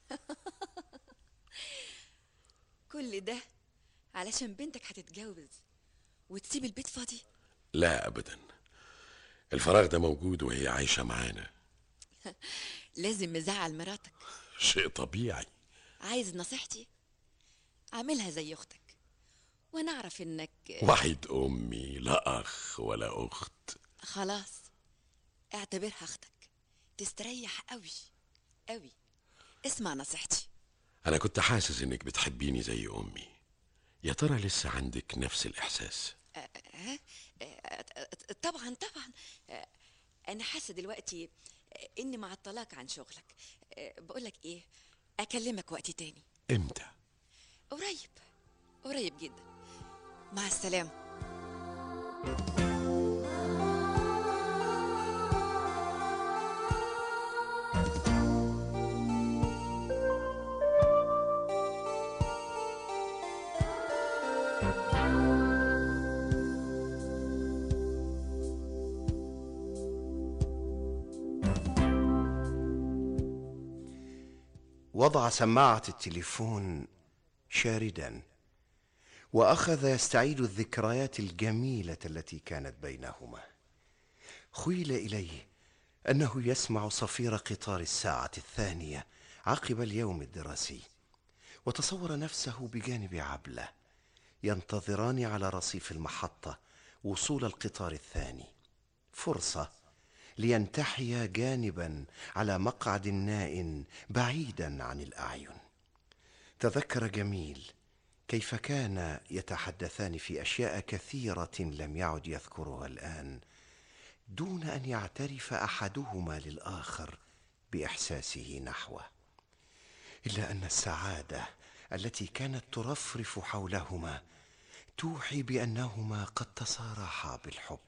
كل ده علشان بنتك هتتجوز وتسيب البيت فاضي لا ابدا الفراغ ده موجود وهي عايشة معانا لازم مزعل مراتك شيء طبيعي عايز نصيحتي اعملها زي اختك وانا اعرف انك وحيد امي لا اخ ولا اخت خلاص اعتبرها اختك تستريح قوي قوي اسمع نصيحتي انا كنت حاسس انك بتحبيني زي امي يا ترى لسه عندك نفس الاحساس أه؟ أه؟ أه؟ طبعا طبعا أه، انا حاسه دلوقتي أه، اني معطلاك عن شغلك بقولك ايه اكلمك وقت تاني امتى قريب قريب جدا مع السلامه وضع سماعة التليفون شاردا وأخذ يستعيد الذكريات الجميلة التي كانت بينهما خيل إليه أنه يسمع صفير قطار الساعة الثانية عقب اليوم الدراسي وتصور نفسه بجانب عبلة ينتظران على رصيف المحطة وصول القطار الثاني فرصة لينتحيا جانبا على مقعد ناء بعيدا عن الاعين تذكر جميل كيف كان يتحدثان في اشياء كثيره لم يعد يذكرها الان دون ان يعترف احدهما للاخر باحساسه نحوه الا ان السعاده التي كانت ترفرف حولهما توحي بانهما قد تصارحا بالحب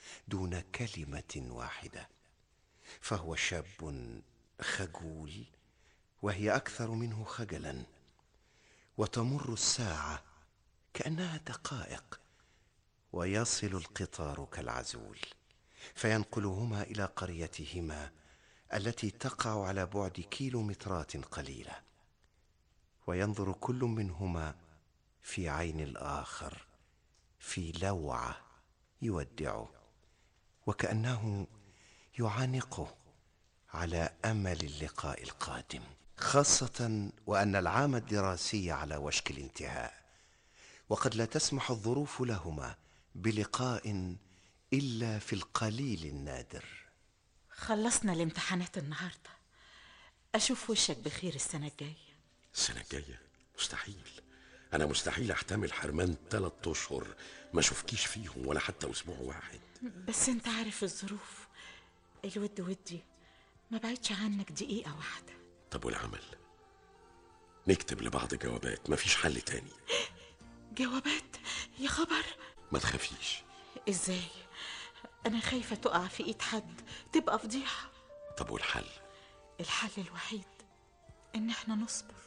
دون كلمه واحده فهو شاب خجول وهي اكثر منه خجلا وتمر الساعه كانها دقائق ويصل القطار كالعزول فينقلهما الى قريتهما التي تقع على بعد كيلومترات قليله وينظر كل منهما في عين الاخر في لوعه يودعه وكانه يعانقه على امل اللقاء القادم خاصه وان العام الدراسي على وشك الانتهاء وقد لا تسمح الظروف لهما بلقاء الا في القليل النادر خلصنا الامتحانات النهارده اشوف وشك بخير السنه الجايه السنة الجاية مستحيل أنا مستحيل أحتمل حرمان ثلاث أشهر ما أشوفكيش فيهم ولا حتى أسبوع واحد بس انت عارف الظروف الود ودي ما بعدش عنك دقيقه واحده طب والعمل نكتب لبعض جوابات مفيش حل تاني جوابات يا خبر ما تخافيش ازاي انا خايفه تقع في ايد حد تبقى فضيحه طب والحل الحل الوحيد ان احنا نصبر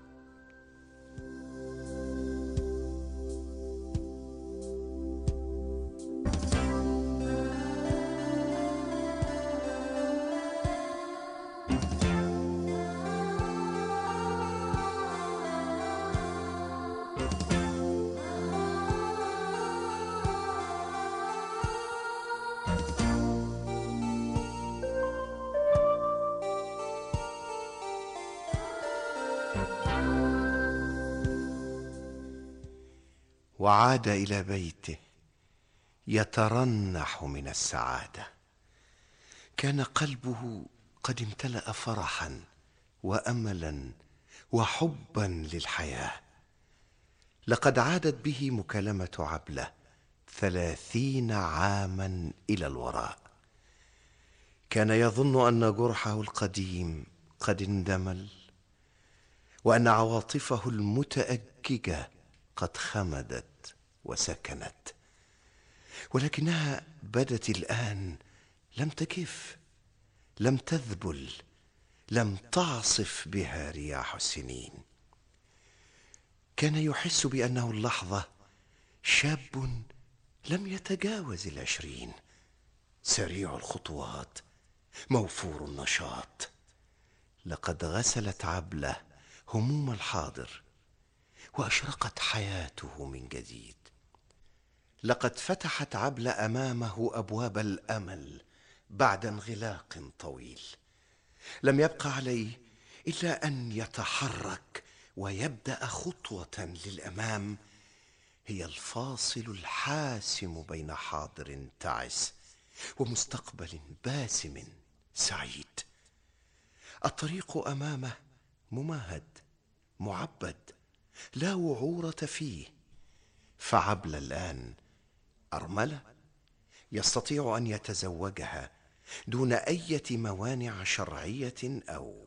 وعاد الى بيته يترنح من السعاده كان قلبه قد امتلا فرحا واملا وحبا للحياه لقد عادت به مكالمه عبله ثلاثين عاما الى الوراء كان يظن ان جرحه القديم قد اندمل وان عواطفه المتاججه قد خمدت وسكنت ولكنها بدت الان لم تكف لم تذبل لم تعصف بها رياح السنين كان يحس بانه اللحظه شاب لم يتجاوز العشرين سريع الخطوات موفور النشاط لقد غسلت عبله هموم الحاضر واشرقت حياته من جديد لقد فتحت عبله امامه ابواب الامل بعد انغلاق طويل لم يبق عليه الا ان يتحرك ويبدا خطوه للامام هي الفاصل الحاسم بين حاضر تعس ومستقبل باسم سعيد الطريق امامه ممهد معبد لا وعوره فيه فعبل الان ارمله يستطيع ان يتزوجها دون ايه موانع شرعيه او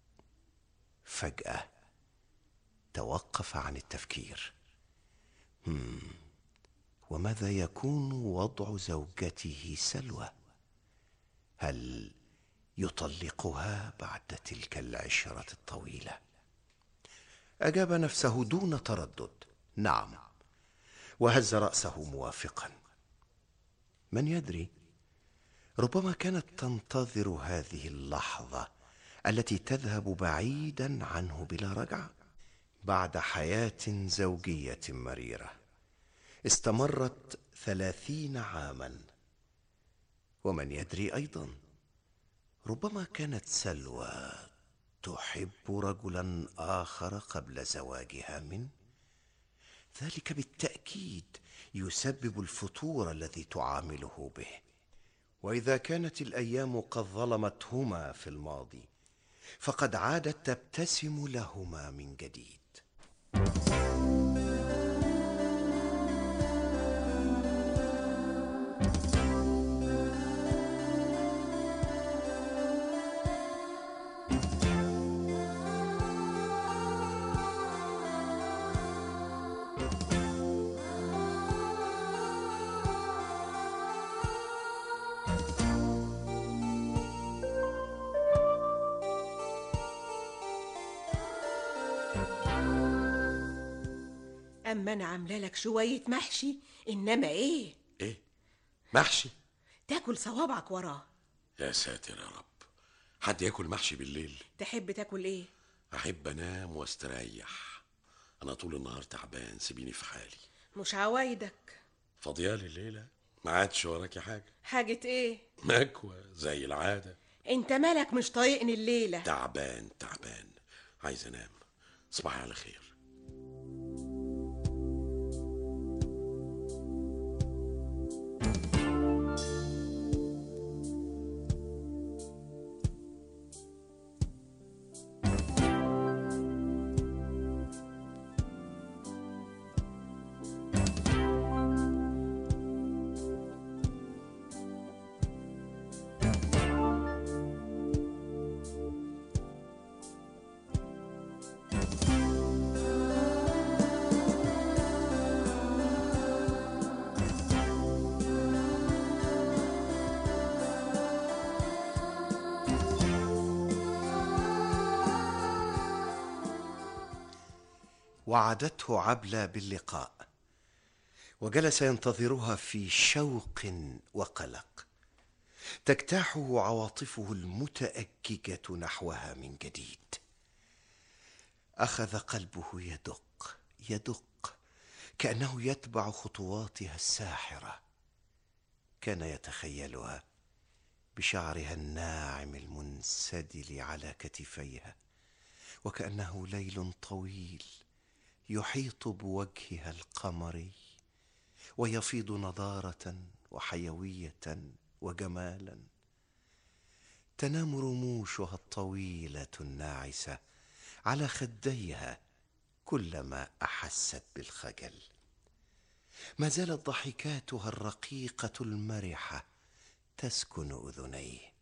فجاه توقف عن التفكير هم وماذا يكون وضع زوجته سلوى هل يطلقها بعد تلك العشره الطويله اجاب نفسه دون تردد نعم وهز راسه موافقا من يدري ربما كانت تنتظر هذه اللحظه التي تذهب بعيدا عنه بلا رجعه بعد حياه زوجيه مريره استمرت ثلاثين عاما ومن يدري ايضا ربما كانت سلوى تحب رجلا اخر قبل زواجها منه ذلك بالتاكيد يسبب الفتور الذي تعامله به واذا كانت الايام قد ظلمتهما في الماضي فقد عادت تبتسم لهما من جديد لما انا عامله لك شويه محشي انما ايه ايه محشي تاكل صوابعك وراه يا ساتر يا رب حد ياكل محشي بالليل تحب تاكل ايه احب انام واستريح انا طول النهار تعبان سيبيني في حالي مش عوايدك فاضيالي الليله ما عادش وراكي حاجه حاجه ايه مكوى زي العاده انت مالك مش طايقني الليله تعبان تعبان عايز انام صباحي على خير وعدته عبلة باللقاء وجلس ينتظرها في شوق وقلق تجتاحه عواطفه المتأججة نحوها من جديد أخذ قلبه يدق يدق كأنه يتبع خطواتها الساحرة كان يتخيلها بشعرها الناعم المنسدل على كتفيها وكأنه ليل طويل يحيط بوجهها القمري ويفيض نضاره وحيويه وجمالا تنام رموشها الطويله الناعسه على خديها كلما احست بالخجل ما زالت ضحكاتها الرقيقه المرحه تسكن اذنيه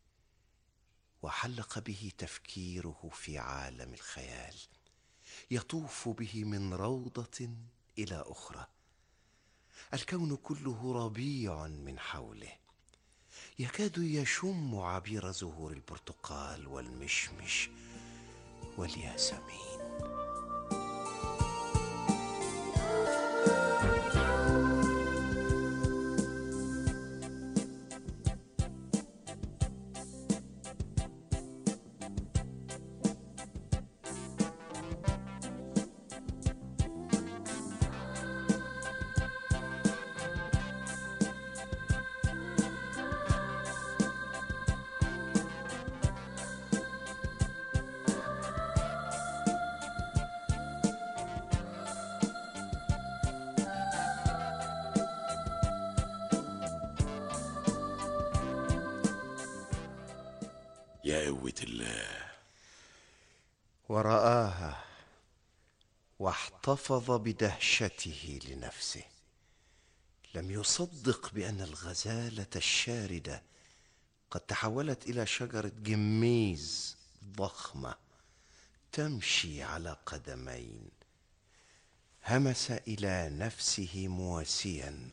وحلق به تفكيره في عالم الخيال يطوف به من روضه الى اخرى الكون كله ربيع من حوله يكاد يشم عبير زهور البرتقال والمشمش والياسمين يا قوة الله ورآها واحتفظ بدهشته لنفسه لم يصدق بأن الغزالة الشاردة قد تحولت إلى شجرة جميز ضخمة تمشي على قدمين همس إلى نفسه مواسيا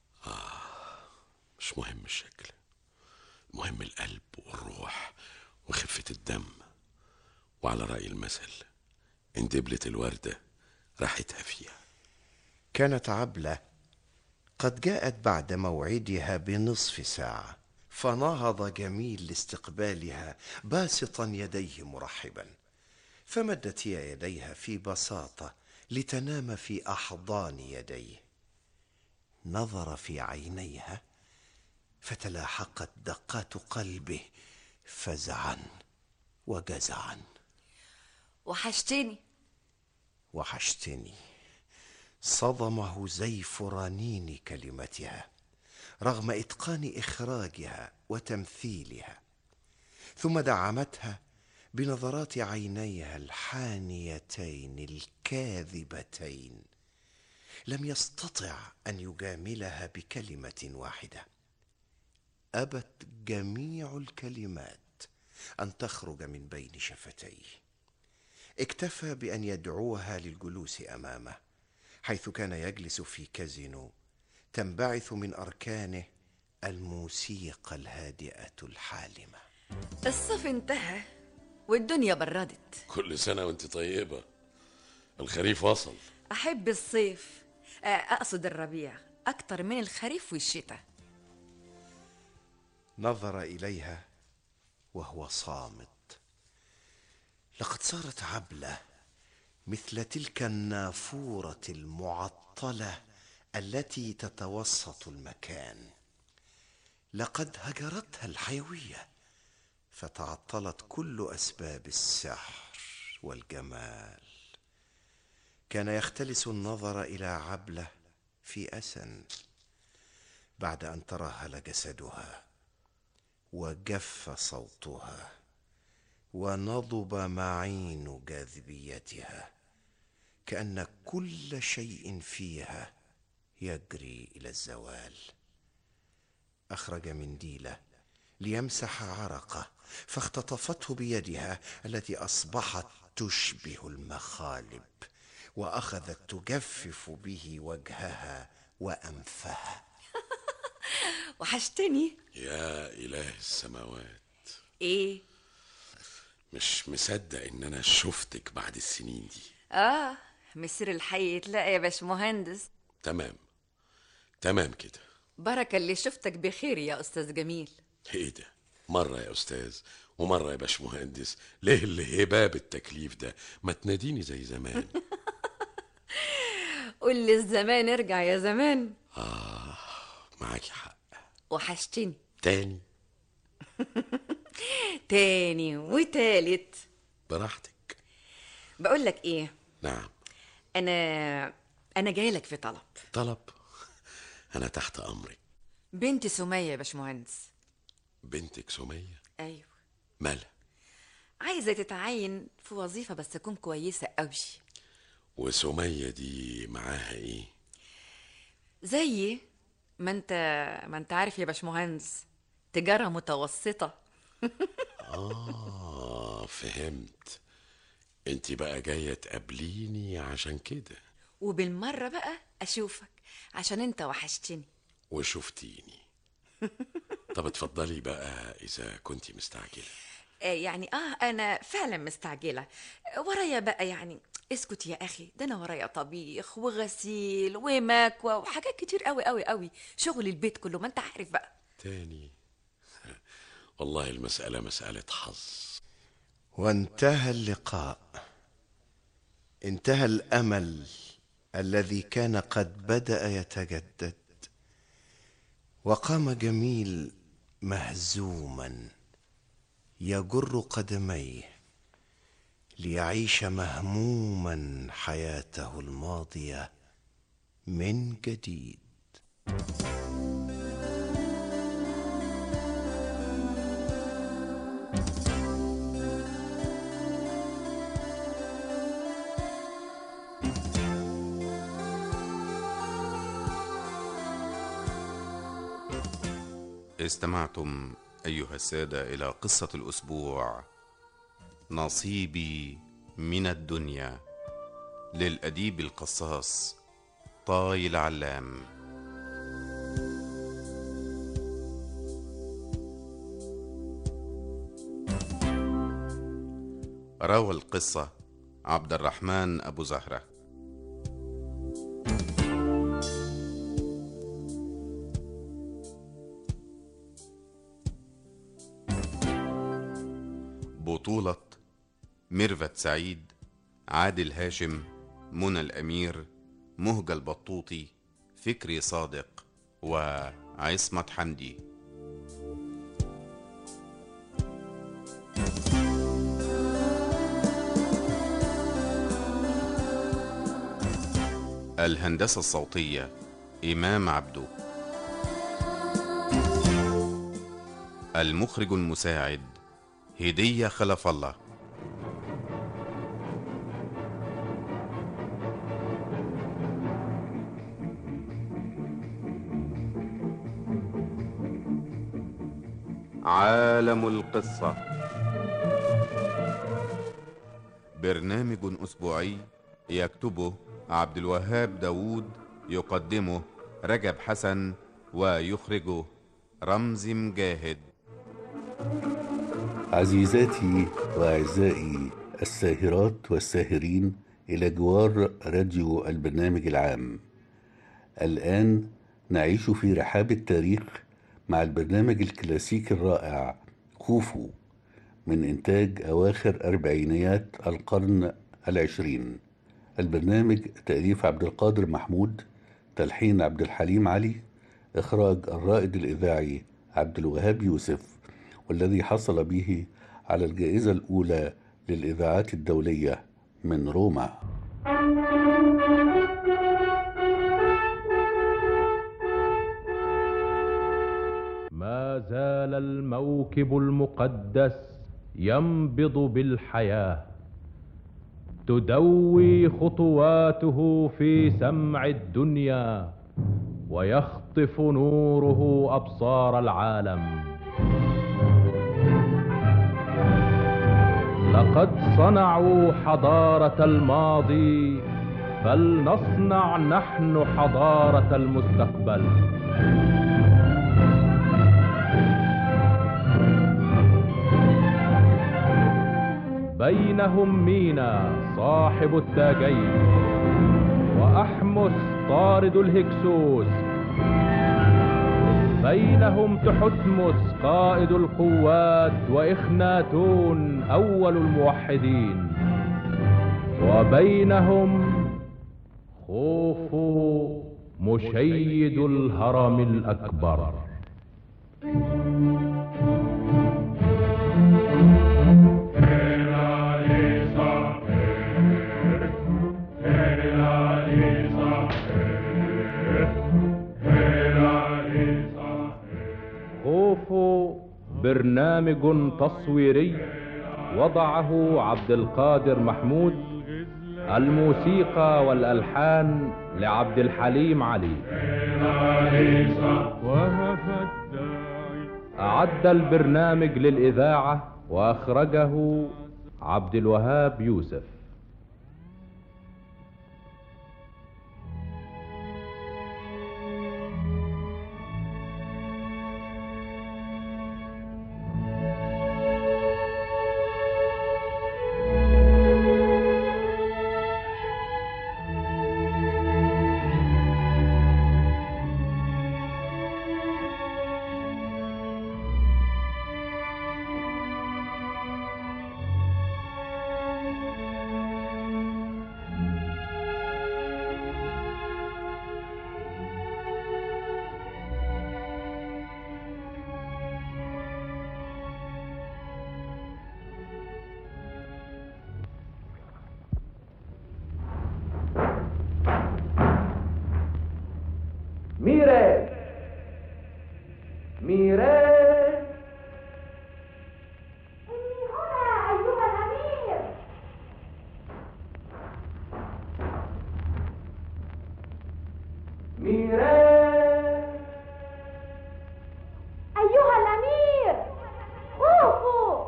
مش مهم الشكل المهم القلب والروح وخفة الدم وعلى رأي المثل إن دبلت الوردة راحتها فيها كانت عبلة قد جاءت بعد موعدها بنصف ساعة فنهض جميل لاستقبالها باسطا يديه مرحبا فمدت هي يديها في بساطة لتنام في أحضان يديه نظر في عينيها فتلاحقت دقات قلبه فزعا وجزعا وحشتني وحشتني صدمه زيف رنين كلمتها رغم اتقان اخراجها وتمثيلها ثم دعمتها بنظرات عينيها الحانيتين الكاذبتين لم يستطع ان يجاملها بكلمه واحده ابت جميع الكلمات ان تخرج من بين شفتيه اكتفى بان يدعوها للجلوس امامه حيث كان يجلس في كازينو تنبعث من اركانه الموسيقى الهادئه الحالمه الصيف انتهى والدنيا بردت كل سنة وانت طيبة الخريف وصل أحب الصيف آه، أقصد الربيع أكتر من الخريف والشتاء نظر اليها وهو صامت لقد صارت عبله مثل تلك النافوره المعطله التي تتوسط المكان لقد هجرتها الحيويه فتعطلت كل اسباب السحر والجمال كان يختلس النظر الى عبله في اسى بعد ان ترهل جسدها وجف صوتها ونضب معين جاذبيتها كان كل شيء فيها يجري الى الزوال اخرج منديله ليمسح عرقه فاختطفته بيدها التي اصبحت تشبه المخالب واخذت تجفف به وجهها وانفها وحشتني يا إله السماوات إيه مش مصدق إن أنا شفتك بعد السنين دي آه مسير الحي يتلاقى يا باشمهندس تمام تمام كده بركة اللي شفتك بخير يا أستاذ جميل إيه ده مرة يا أستاذ ومرة يا باشمهندس ليه الهباب التكليف ده ما تناديني زي زمان قول لي الزمان ارجع يا زمان آه معاكي حق وحشتني تاني تاني وتالت براحتك بقول لك ايه نعم انا انا جاي لك في طلب طلب أنا تحت أمرك بنتي سمية يا باشمهندس بنتك سمية ايوه مالها عايزة تتعين في وظيفة بس تكون كويسة قوي وسمية دي معاها إيه زي ما انت ما انت عارف يا باشمهندس تجارة متوسطة آه فهمت انت بقى جاية تقابليني عشان كده وبالمرة بقى أشوفك عشان انت وحشتني وشفتيني طب اتفضلي بقى إذا كنت مستعجلة آه يعني اه انا فعلا مستعجلة ورايا بقى يعني اسكت يا اخي ده انا ورايا طبيخ وغسيل ومكوى وحاجات كتير قوي قوي قوي شغل البيت كله ما انت عارف بقى تاني والله المسألة مسألة حظ وانتهى اللقاء انتهى الامل الذي كان قد بدا يتجدد وقام جميل مهزوما يجر قدميه ليعيش مهموما حياته الماضيه من جديد استمعتم أيها السادة إلى قصة الأسبوع نصيبي من الدنيا للأديب القصاص طاي العلام روى القصة عبد الرحمن أبو زهرة بطولة ميرفت سعيد عادل هاشم منى الأمير مهجة البطوطي فكري صادق وعصمت حمدي الهندسة الصوتية إمام عبدو المخرج المساعد هدية خلف الله عالم القصة برنامج أسبوعي يكتبه عبد الوهاب داوود يقدمه رجب حسن ويخرجه رمزي مجاهد عزيزاتي وأعزائي الساهرات والساهرين إلى جوار راديو البرنامج العام الآن نعيش في رحاب التاريخ مع البرنامج الكلاسيكي الرائع خوفو من إنتاج أواخر أربعينيات القرن العشرين البرنامج تأليف عبد القادر محمود تلحين عبد الحليم علي إخراج الرائد الإذاعي عبد الوهاب يوسف والذي حصل به على الجائزة الأولى للإذاعات الدولية من روما ما زال الموكب المقدس ينبض بالحياه تدوي خطواته في سمع الدنيا ويخطف نوره ابصار العالم لقد صنعوا حضاره الماضي فلنصنع نحن حضاره المستقبل بينهم مينا صاحب التاجين وأحمس طارد الهكسوس بينهم تحتمس قائد القوات وإخناتون أول الموحدين وبينهم خوفو مشيد الهرم الأكبر خوفو برنامج تصويري وضعه عبد القادر محمود الموسيقى والألحان لعبد الحليم علي أعد البرنامج للإذاعة وأخرجه عبد الوهاب يوسف ميري ميري ميري أيها الأمير خوفو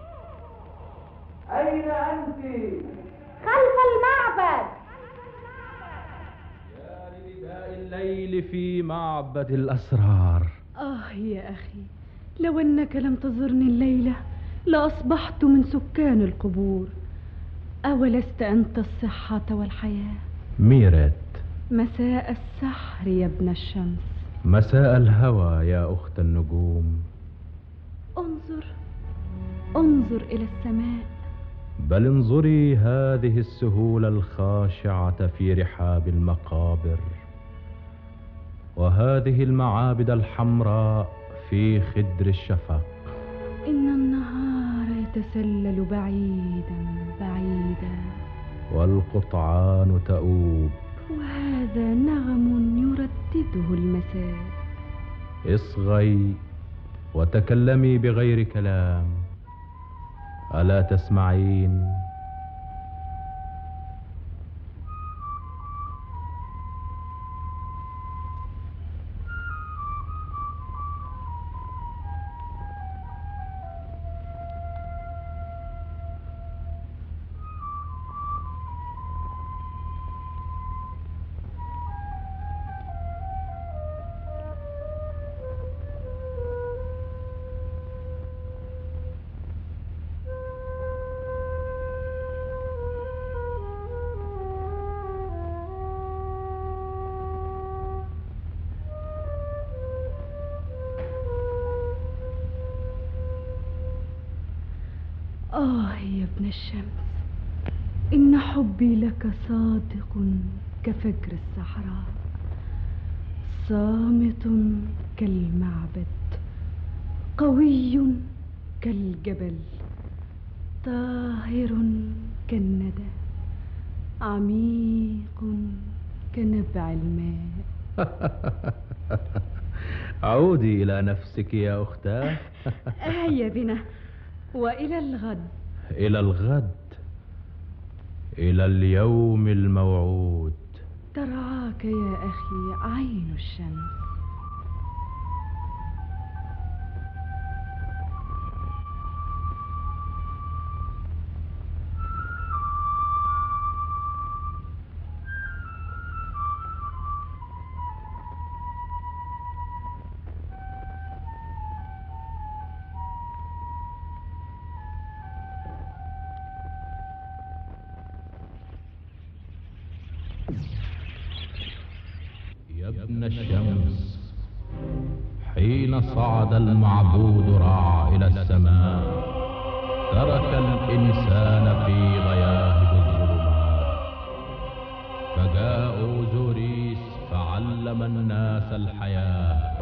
أين أنت؟ خلف المعبد نداء الليل في معبد الأسرار آه يا أخي لو أنك لم تزرني الليلة لأصبحت من سكان القبور أولست أنت الصحة والحياة ميرت مساء السحر يا ابن الشمس مساء الهوى يا أخت النجوم انظر انظر إلى السماء بل انظري هذه السهول الخاشعة في رحاب المقابر وهذه المعابد الحمراء في خدر الشفق إن النهار يتسلل بعيدا بعيدا والقطعان تؤوب وهذا نغم يردده المساء اصغي وتكلمي بغير كلام الا تسمعين آه يا ابن الشمس إن حبي لك صادق كفجر الصحراء صامت كالمعبد قوي كالجبل طاهر كالندى عميق كنبع الماء عودي إلى نفسك يا أختاه هيا بنا وإلى الغد إلى الغد إلى اليوم الموعود ترعاك يا أخي عين الشمس يا ابن الشمس حين صعد المعبود راع إلى السماء ترك الإنسان في غياهب الظلمات فجاء أوزوريس فعلم الناس الحياة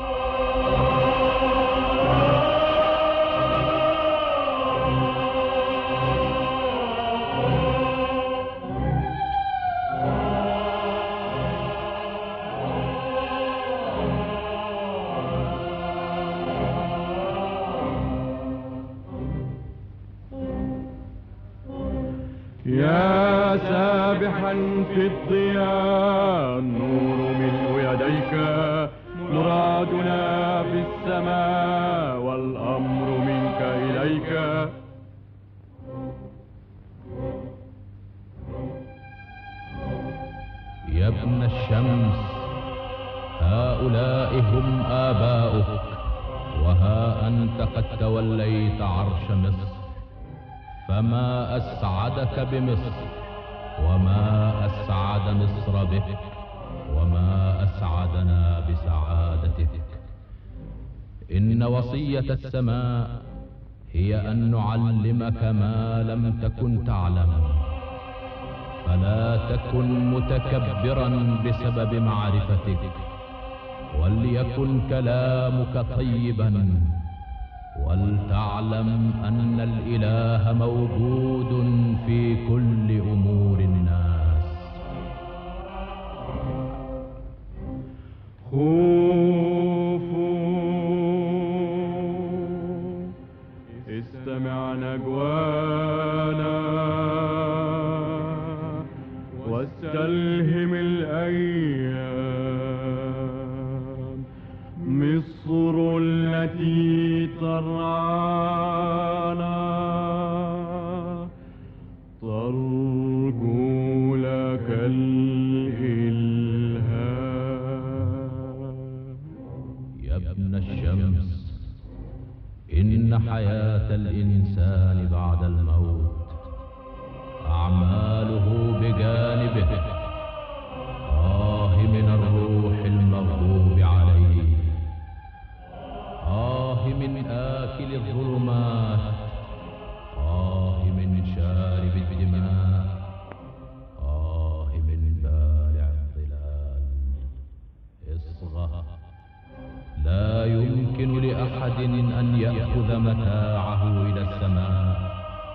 يا سابحا في الضياء النور ملء يديك مرادنا في السماء والأمر منك إليك يا ابن الشمس هؤلاء هم آباؤك وها أنت قد توليت عرش مصر فما أسعدك بمصر وما أسعد مصر بك وما أسعدنا بسعادتك إن وصية السماء هي أن نعلمك ما لم تكن تعلم فلا تكن متكبرا بسبب معرفتك وليكن كلامك طيبا ولتعلم أن الإله موجود في كل أمور الناس خوفوا استمع نجوانا واستلهم الأيام مصر التي ترعانا ترجو لك الإلهام يا ابن الشمس إن حياة الإنسان بعد الموت أعماله بجانبه آه من الروح المغضوب عليه آه من آكل الظلمات آه من شارب الدماء آه من بالع الظلال اصغى لا يمكن لأحد أن يأخذ متاعه إلى السماء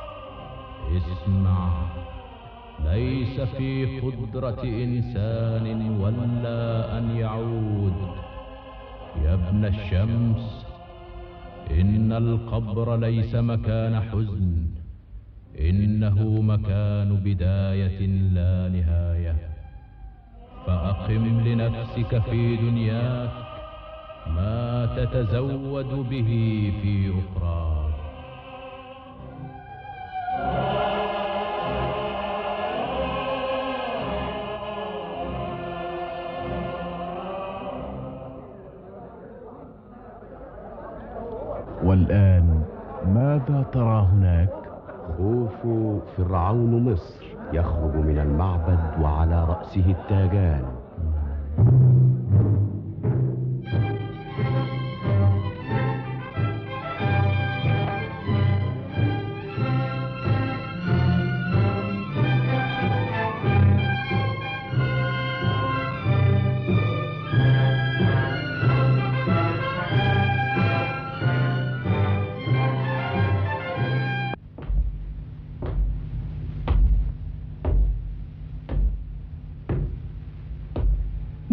اسمع ليس في قدرة إنسان ولا أن يعود يا ابن الشمس إن القبر ليس مكان حزن إنه مكان بداية لا نهاية فأقم لنفسك في دنياك ما تتزود به في أخراك والآن ماذا ترى هناك؟ خوفو فرعون مصر يخرج من المعبد وعلى رأسه التاجان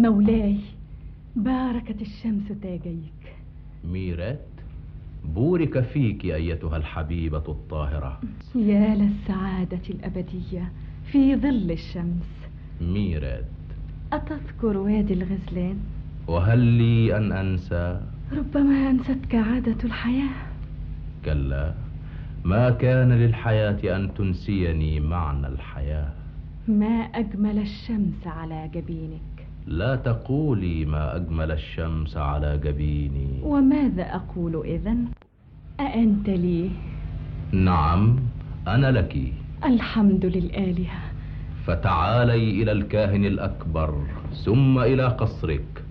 مولاي باركت الشمس تاجيك ميرات بورك فيك أيتها الحبيبة الطاهرة يا للسعادة الأبدية في ظل الشمس ميرات أتذكر وادي الغزلان وهل لي أن أنسى ربما أنستك عادة الحياة كلا ما كان للحياة أن تنسيني معنى الحياة ما أجمل الشمس على جبينك لا تقولي ما أجمل الشمس على جبيني وماذا أقول إذن أأنت لي نعم أنا لك الحمد للآلهة فتعالي إلى الكاهن الأكبر ثم إلى قصرك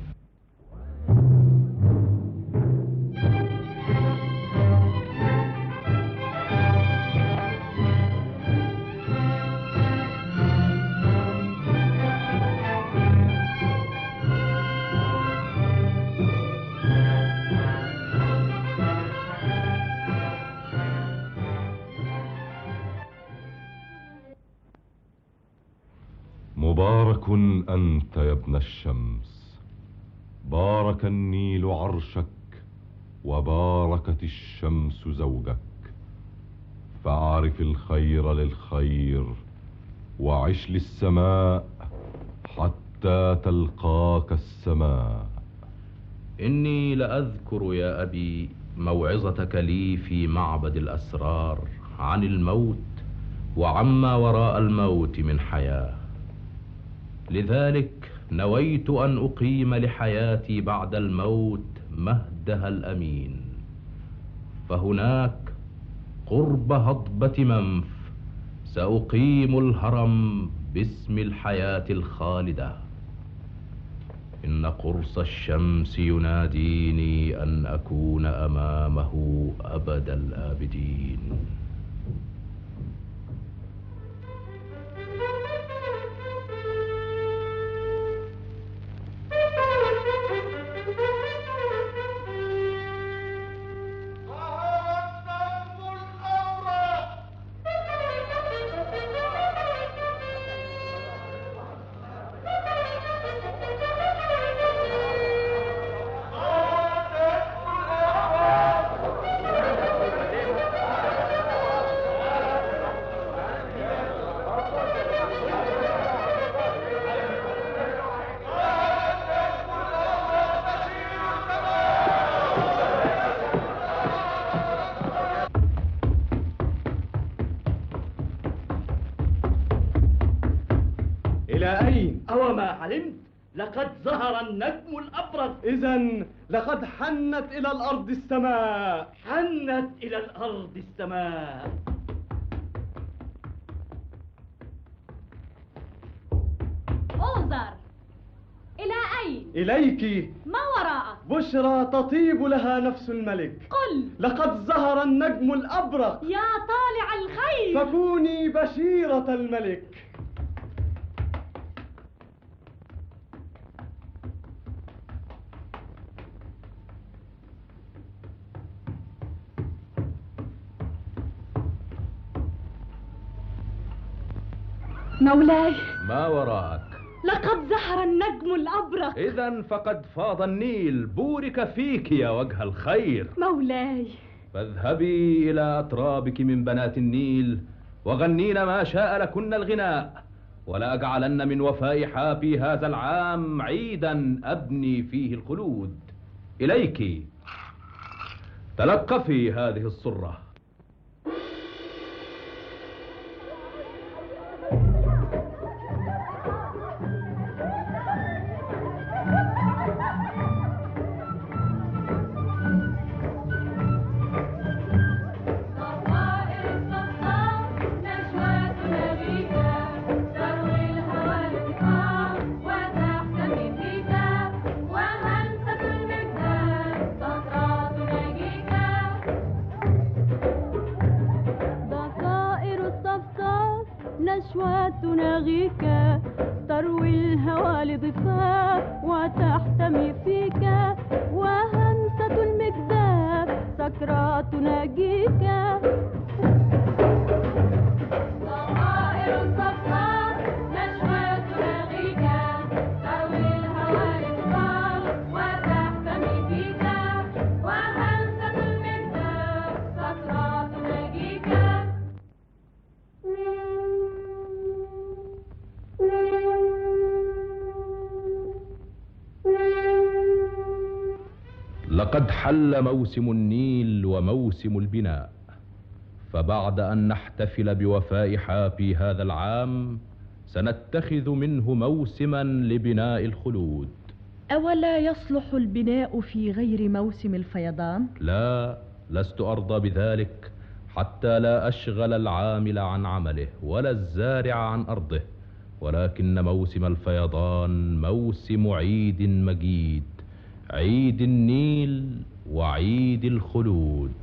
مبارك أنت يا ابن الشمس بارك النيل عرشك وباركت الشمس زوجك فاعرف الخير للخير وعش للسماء حتى تلقاك السماء إني لأذكر يا أبي موعظتك لي في معبد الأسرار عن الموت وعما وراء الموت من حياه لذلك نويت ان اقيم لحياتي بعد الموت مهدها الامين فهناك قرب هضبه منف ساقيم الهرم باسم الحياه الخالده ان قرص الشمس يناديني ان اكون امامه ابد الابدين إلى أين؟ أو ما علمت لقد ظهر النجم الأبرق إذا لقد حنت إلى الأرض السماء حنت إلى الأرض السماء انظر إلى أين؟ إليك ما وراءك؟ بشرى تطيب لها نفس الملك قل لقد ظهر النجم الأبرق يا طالع الخير فكوني بشيرة الملك مولاي ما وراءك لقد ظهر النجم الأبرق إذا فقد فاض النيل بورك فيك يا وجه الخير مولاي فاذهبي إلى أترابك من بنات النيل وغنين ما شاء لكن الغناء ولا أجعلن من وفاء حافي هذا العام عيدا أبني فيه الخلود إليك تلقفي هذه الصرة ضفائر الصفصاف نشوة تناغيك تروي الهوى لضفاف وتحتمي فيك وهمسة المجداف سكرى تناجيك ضفائر الصفصاف نشوة تناغيك تروي الهوى لقد حل موسم النيل وموسم البناء فبعد ان نحتفل بوفاء حابي هذا العام سنتخذ منه موسما لبناء الخلود أولا يصلح البناء في غير موسم الفيضان؟ لا لست ارضى بذلك حتى لا اشغل العامل عن عمله ولا الزارع عن ارضه ولكن موسم الفيضان موسم عيد مجيد عيد النيل وعيد الخلود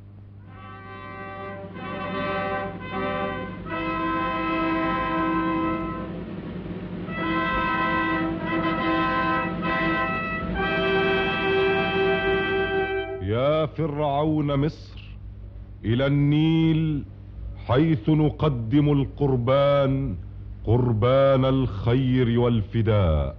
يا فرعون مصر الى النيل حيث نقدم القربان قربان الخير والفداء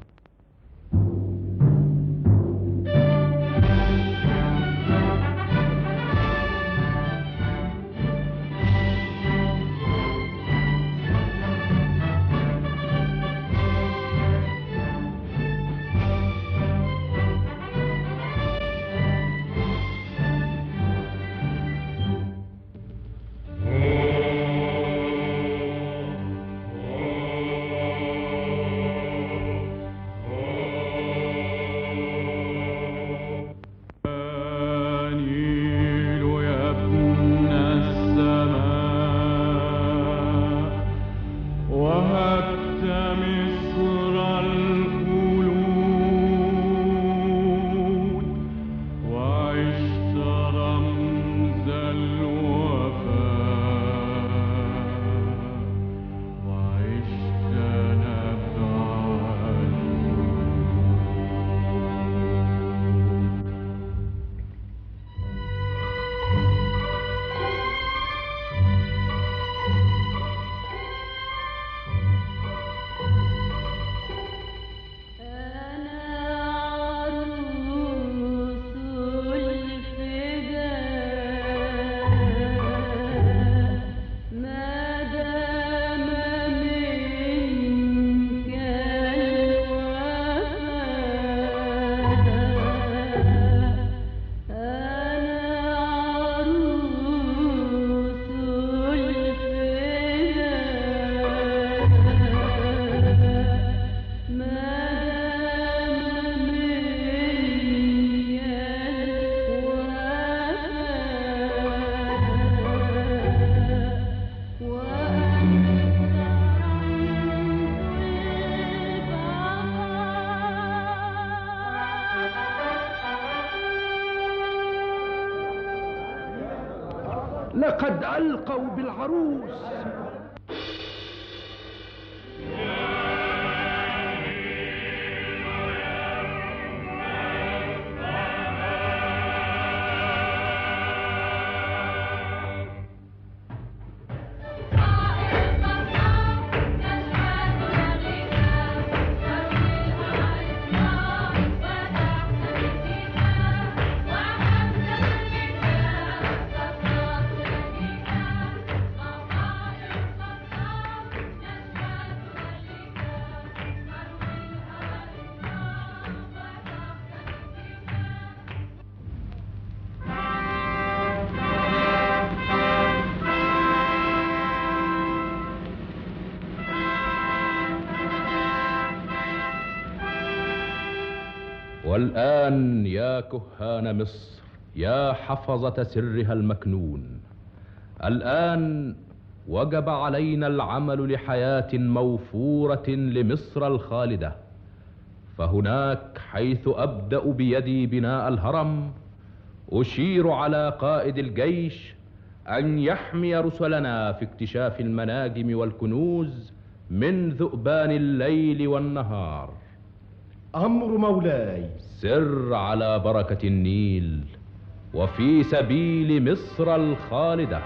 وهبت مصر الخلود وعشت رمز الوفاء وعشت نبع لقد ألقوا بالعروس والآن يا كهان مصر يا حفظة سرها المكنون الآن وجب علينا العمل لحياة موفورة لمصر الخالدة فهناك حيث أبدأ بيدي بناء الهرم أشير على قائد الجيش أن يحمي رسلنا في اكتشاف المناجم والكنوز من ذؤبان الليل والنهار أمر مولاي سر على بركة النيل وفي سبيل مصر الخالدة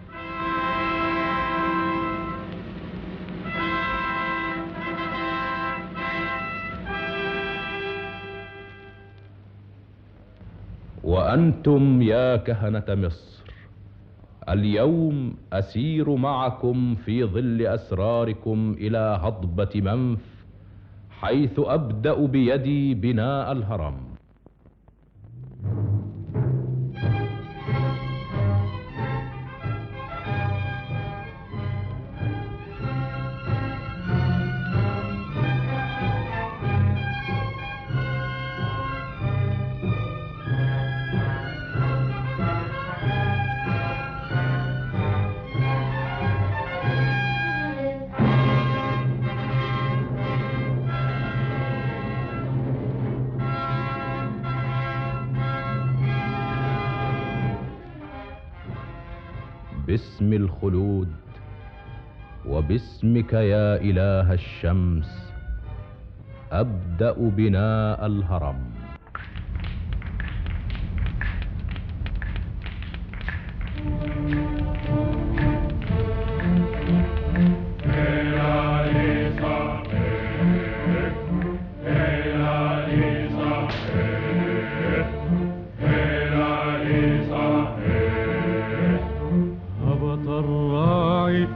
وأنتم يا كهنة مصر اليوم أسير معكم في ظل أسراركم إلى هضبة منف حيث أبدأ بيدي بناء الهرم باسم الخلود وباسمك يا اله الشمس ابدا بناء الهرم هبط الراعي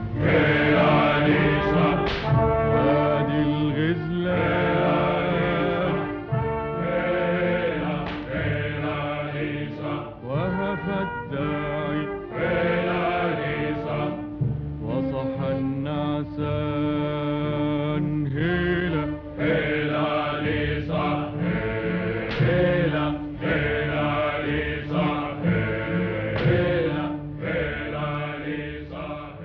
وادي الغزلان وهف الداعي وصح النعسان هيلا هيلا ليصا هيلا هيلا ليصا هيلا هيلا ليصا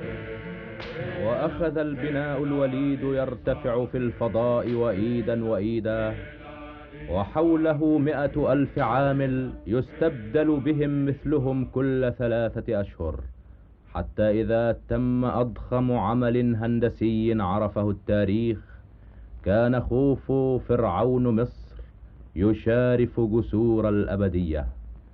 واخذ البناء الوليد يرتفع في الفضاء وايدا وايدا وحوله مائه الف عامل يستبدل بهم مثلهم كل ثلاثه اشهر حتى اذا تم اضخم عمل هندسي عرفه التاريخ كان خوف فرعون مصر يشارف جسور الابديه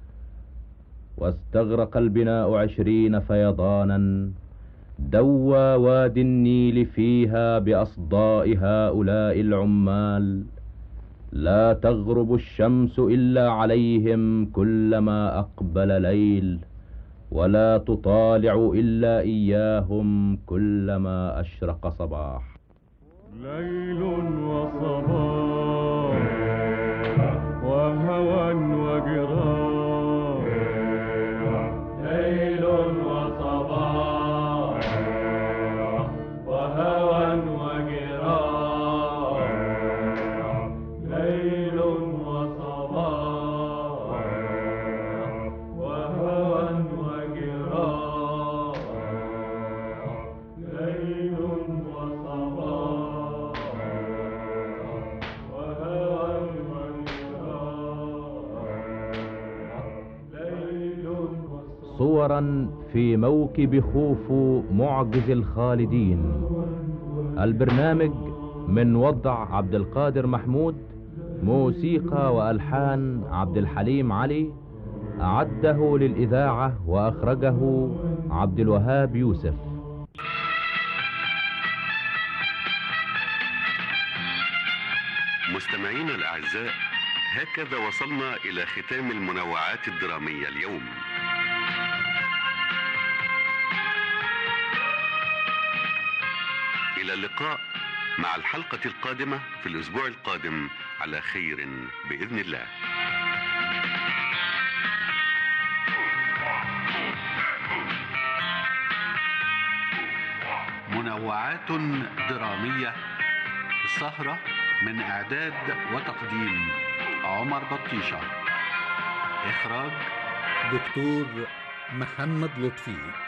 واستغرق البناء عشرين فيضانا دوى وادي النيل فيها باصداء هؤلاء العمال لا تغرب الشمس الا عليهم كلما اقبل ليل ولا تطالع الا اياهم كلما اشرق صباح ليل وصباح وهوى وجراح ليل وصباح وهوى وجراح ليل وصباح وهوى وجراح ليل وصباح وهوى صورا في موكب خوفو معجز الخالدين البرنامج من وضع عبد القادر محمود موسيقى والحان عبد الحليم علي اعده للاذاعه واخرجه عبد الوهاب يوسف مستمعينا الأعزاء هكذا وصلنا إلى ختام المنوعات الدرامية اليوم إلى اللقاء مع الحلقة القادمة في الأسبوع القادم على خير بإذن الله منوعات درامية السهرة من إعداد وتقديم عمر بطيشة إخراج دكتور محمد لطفي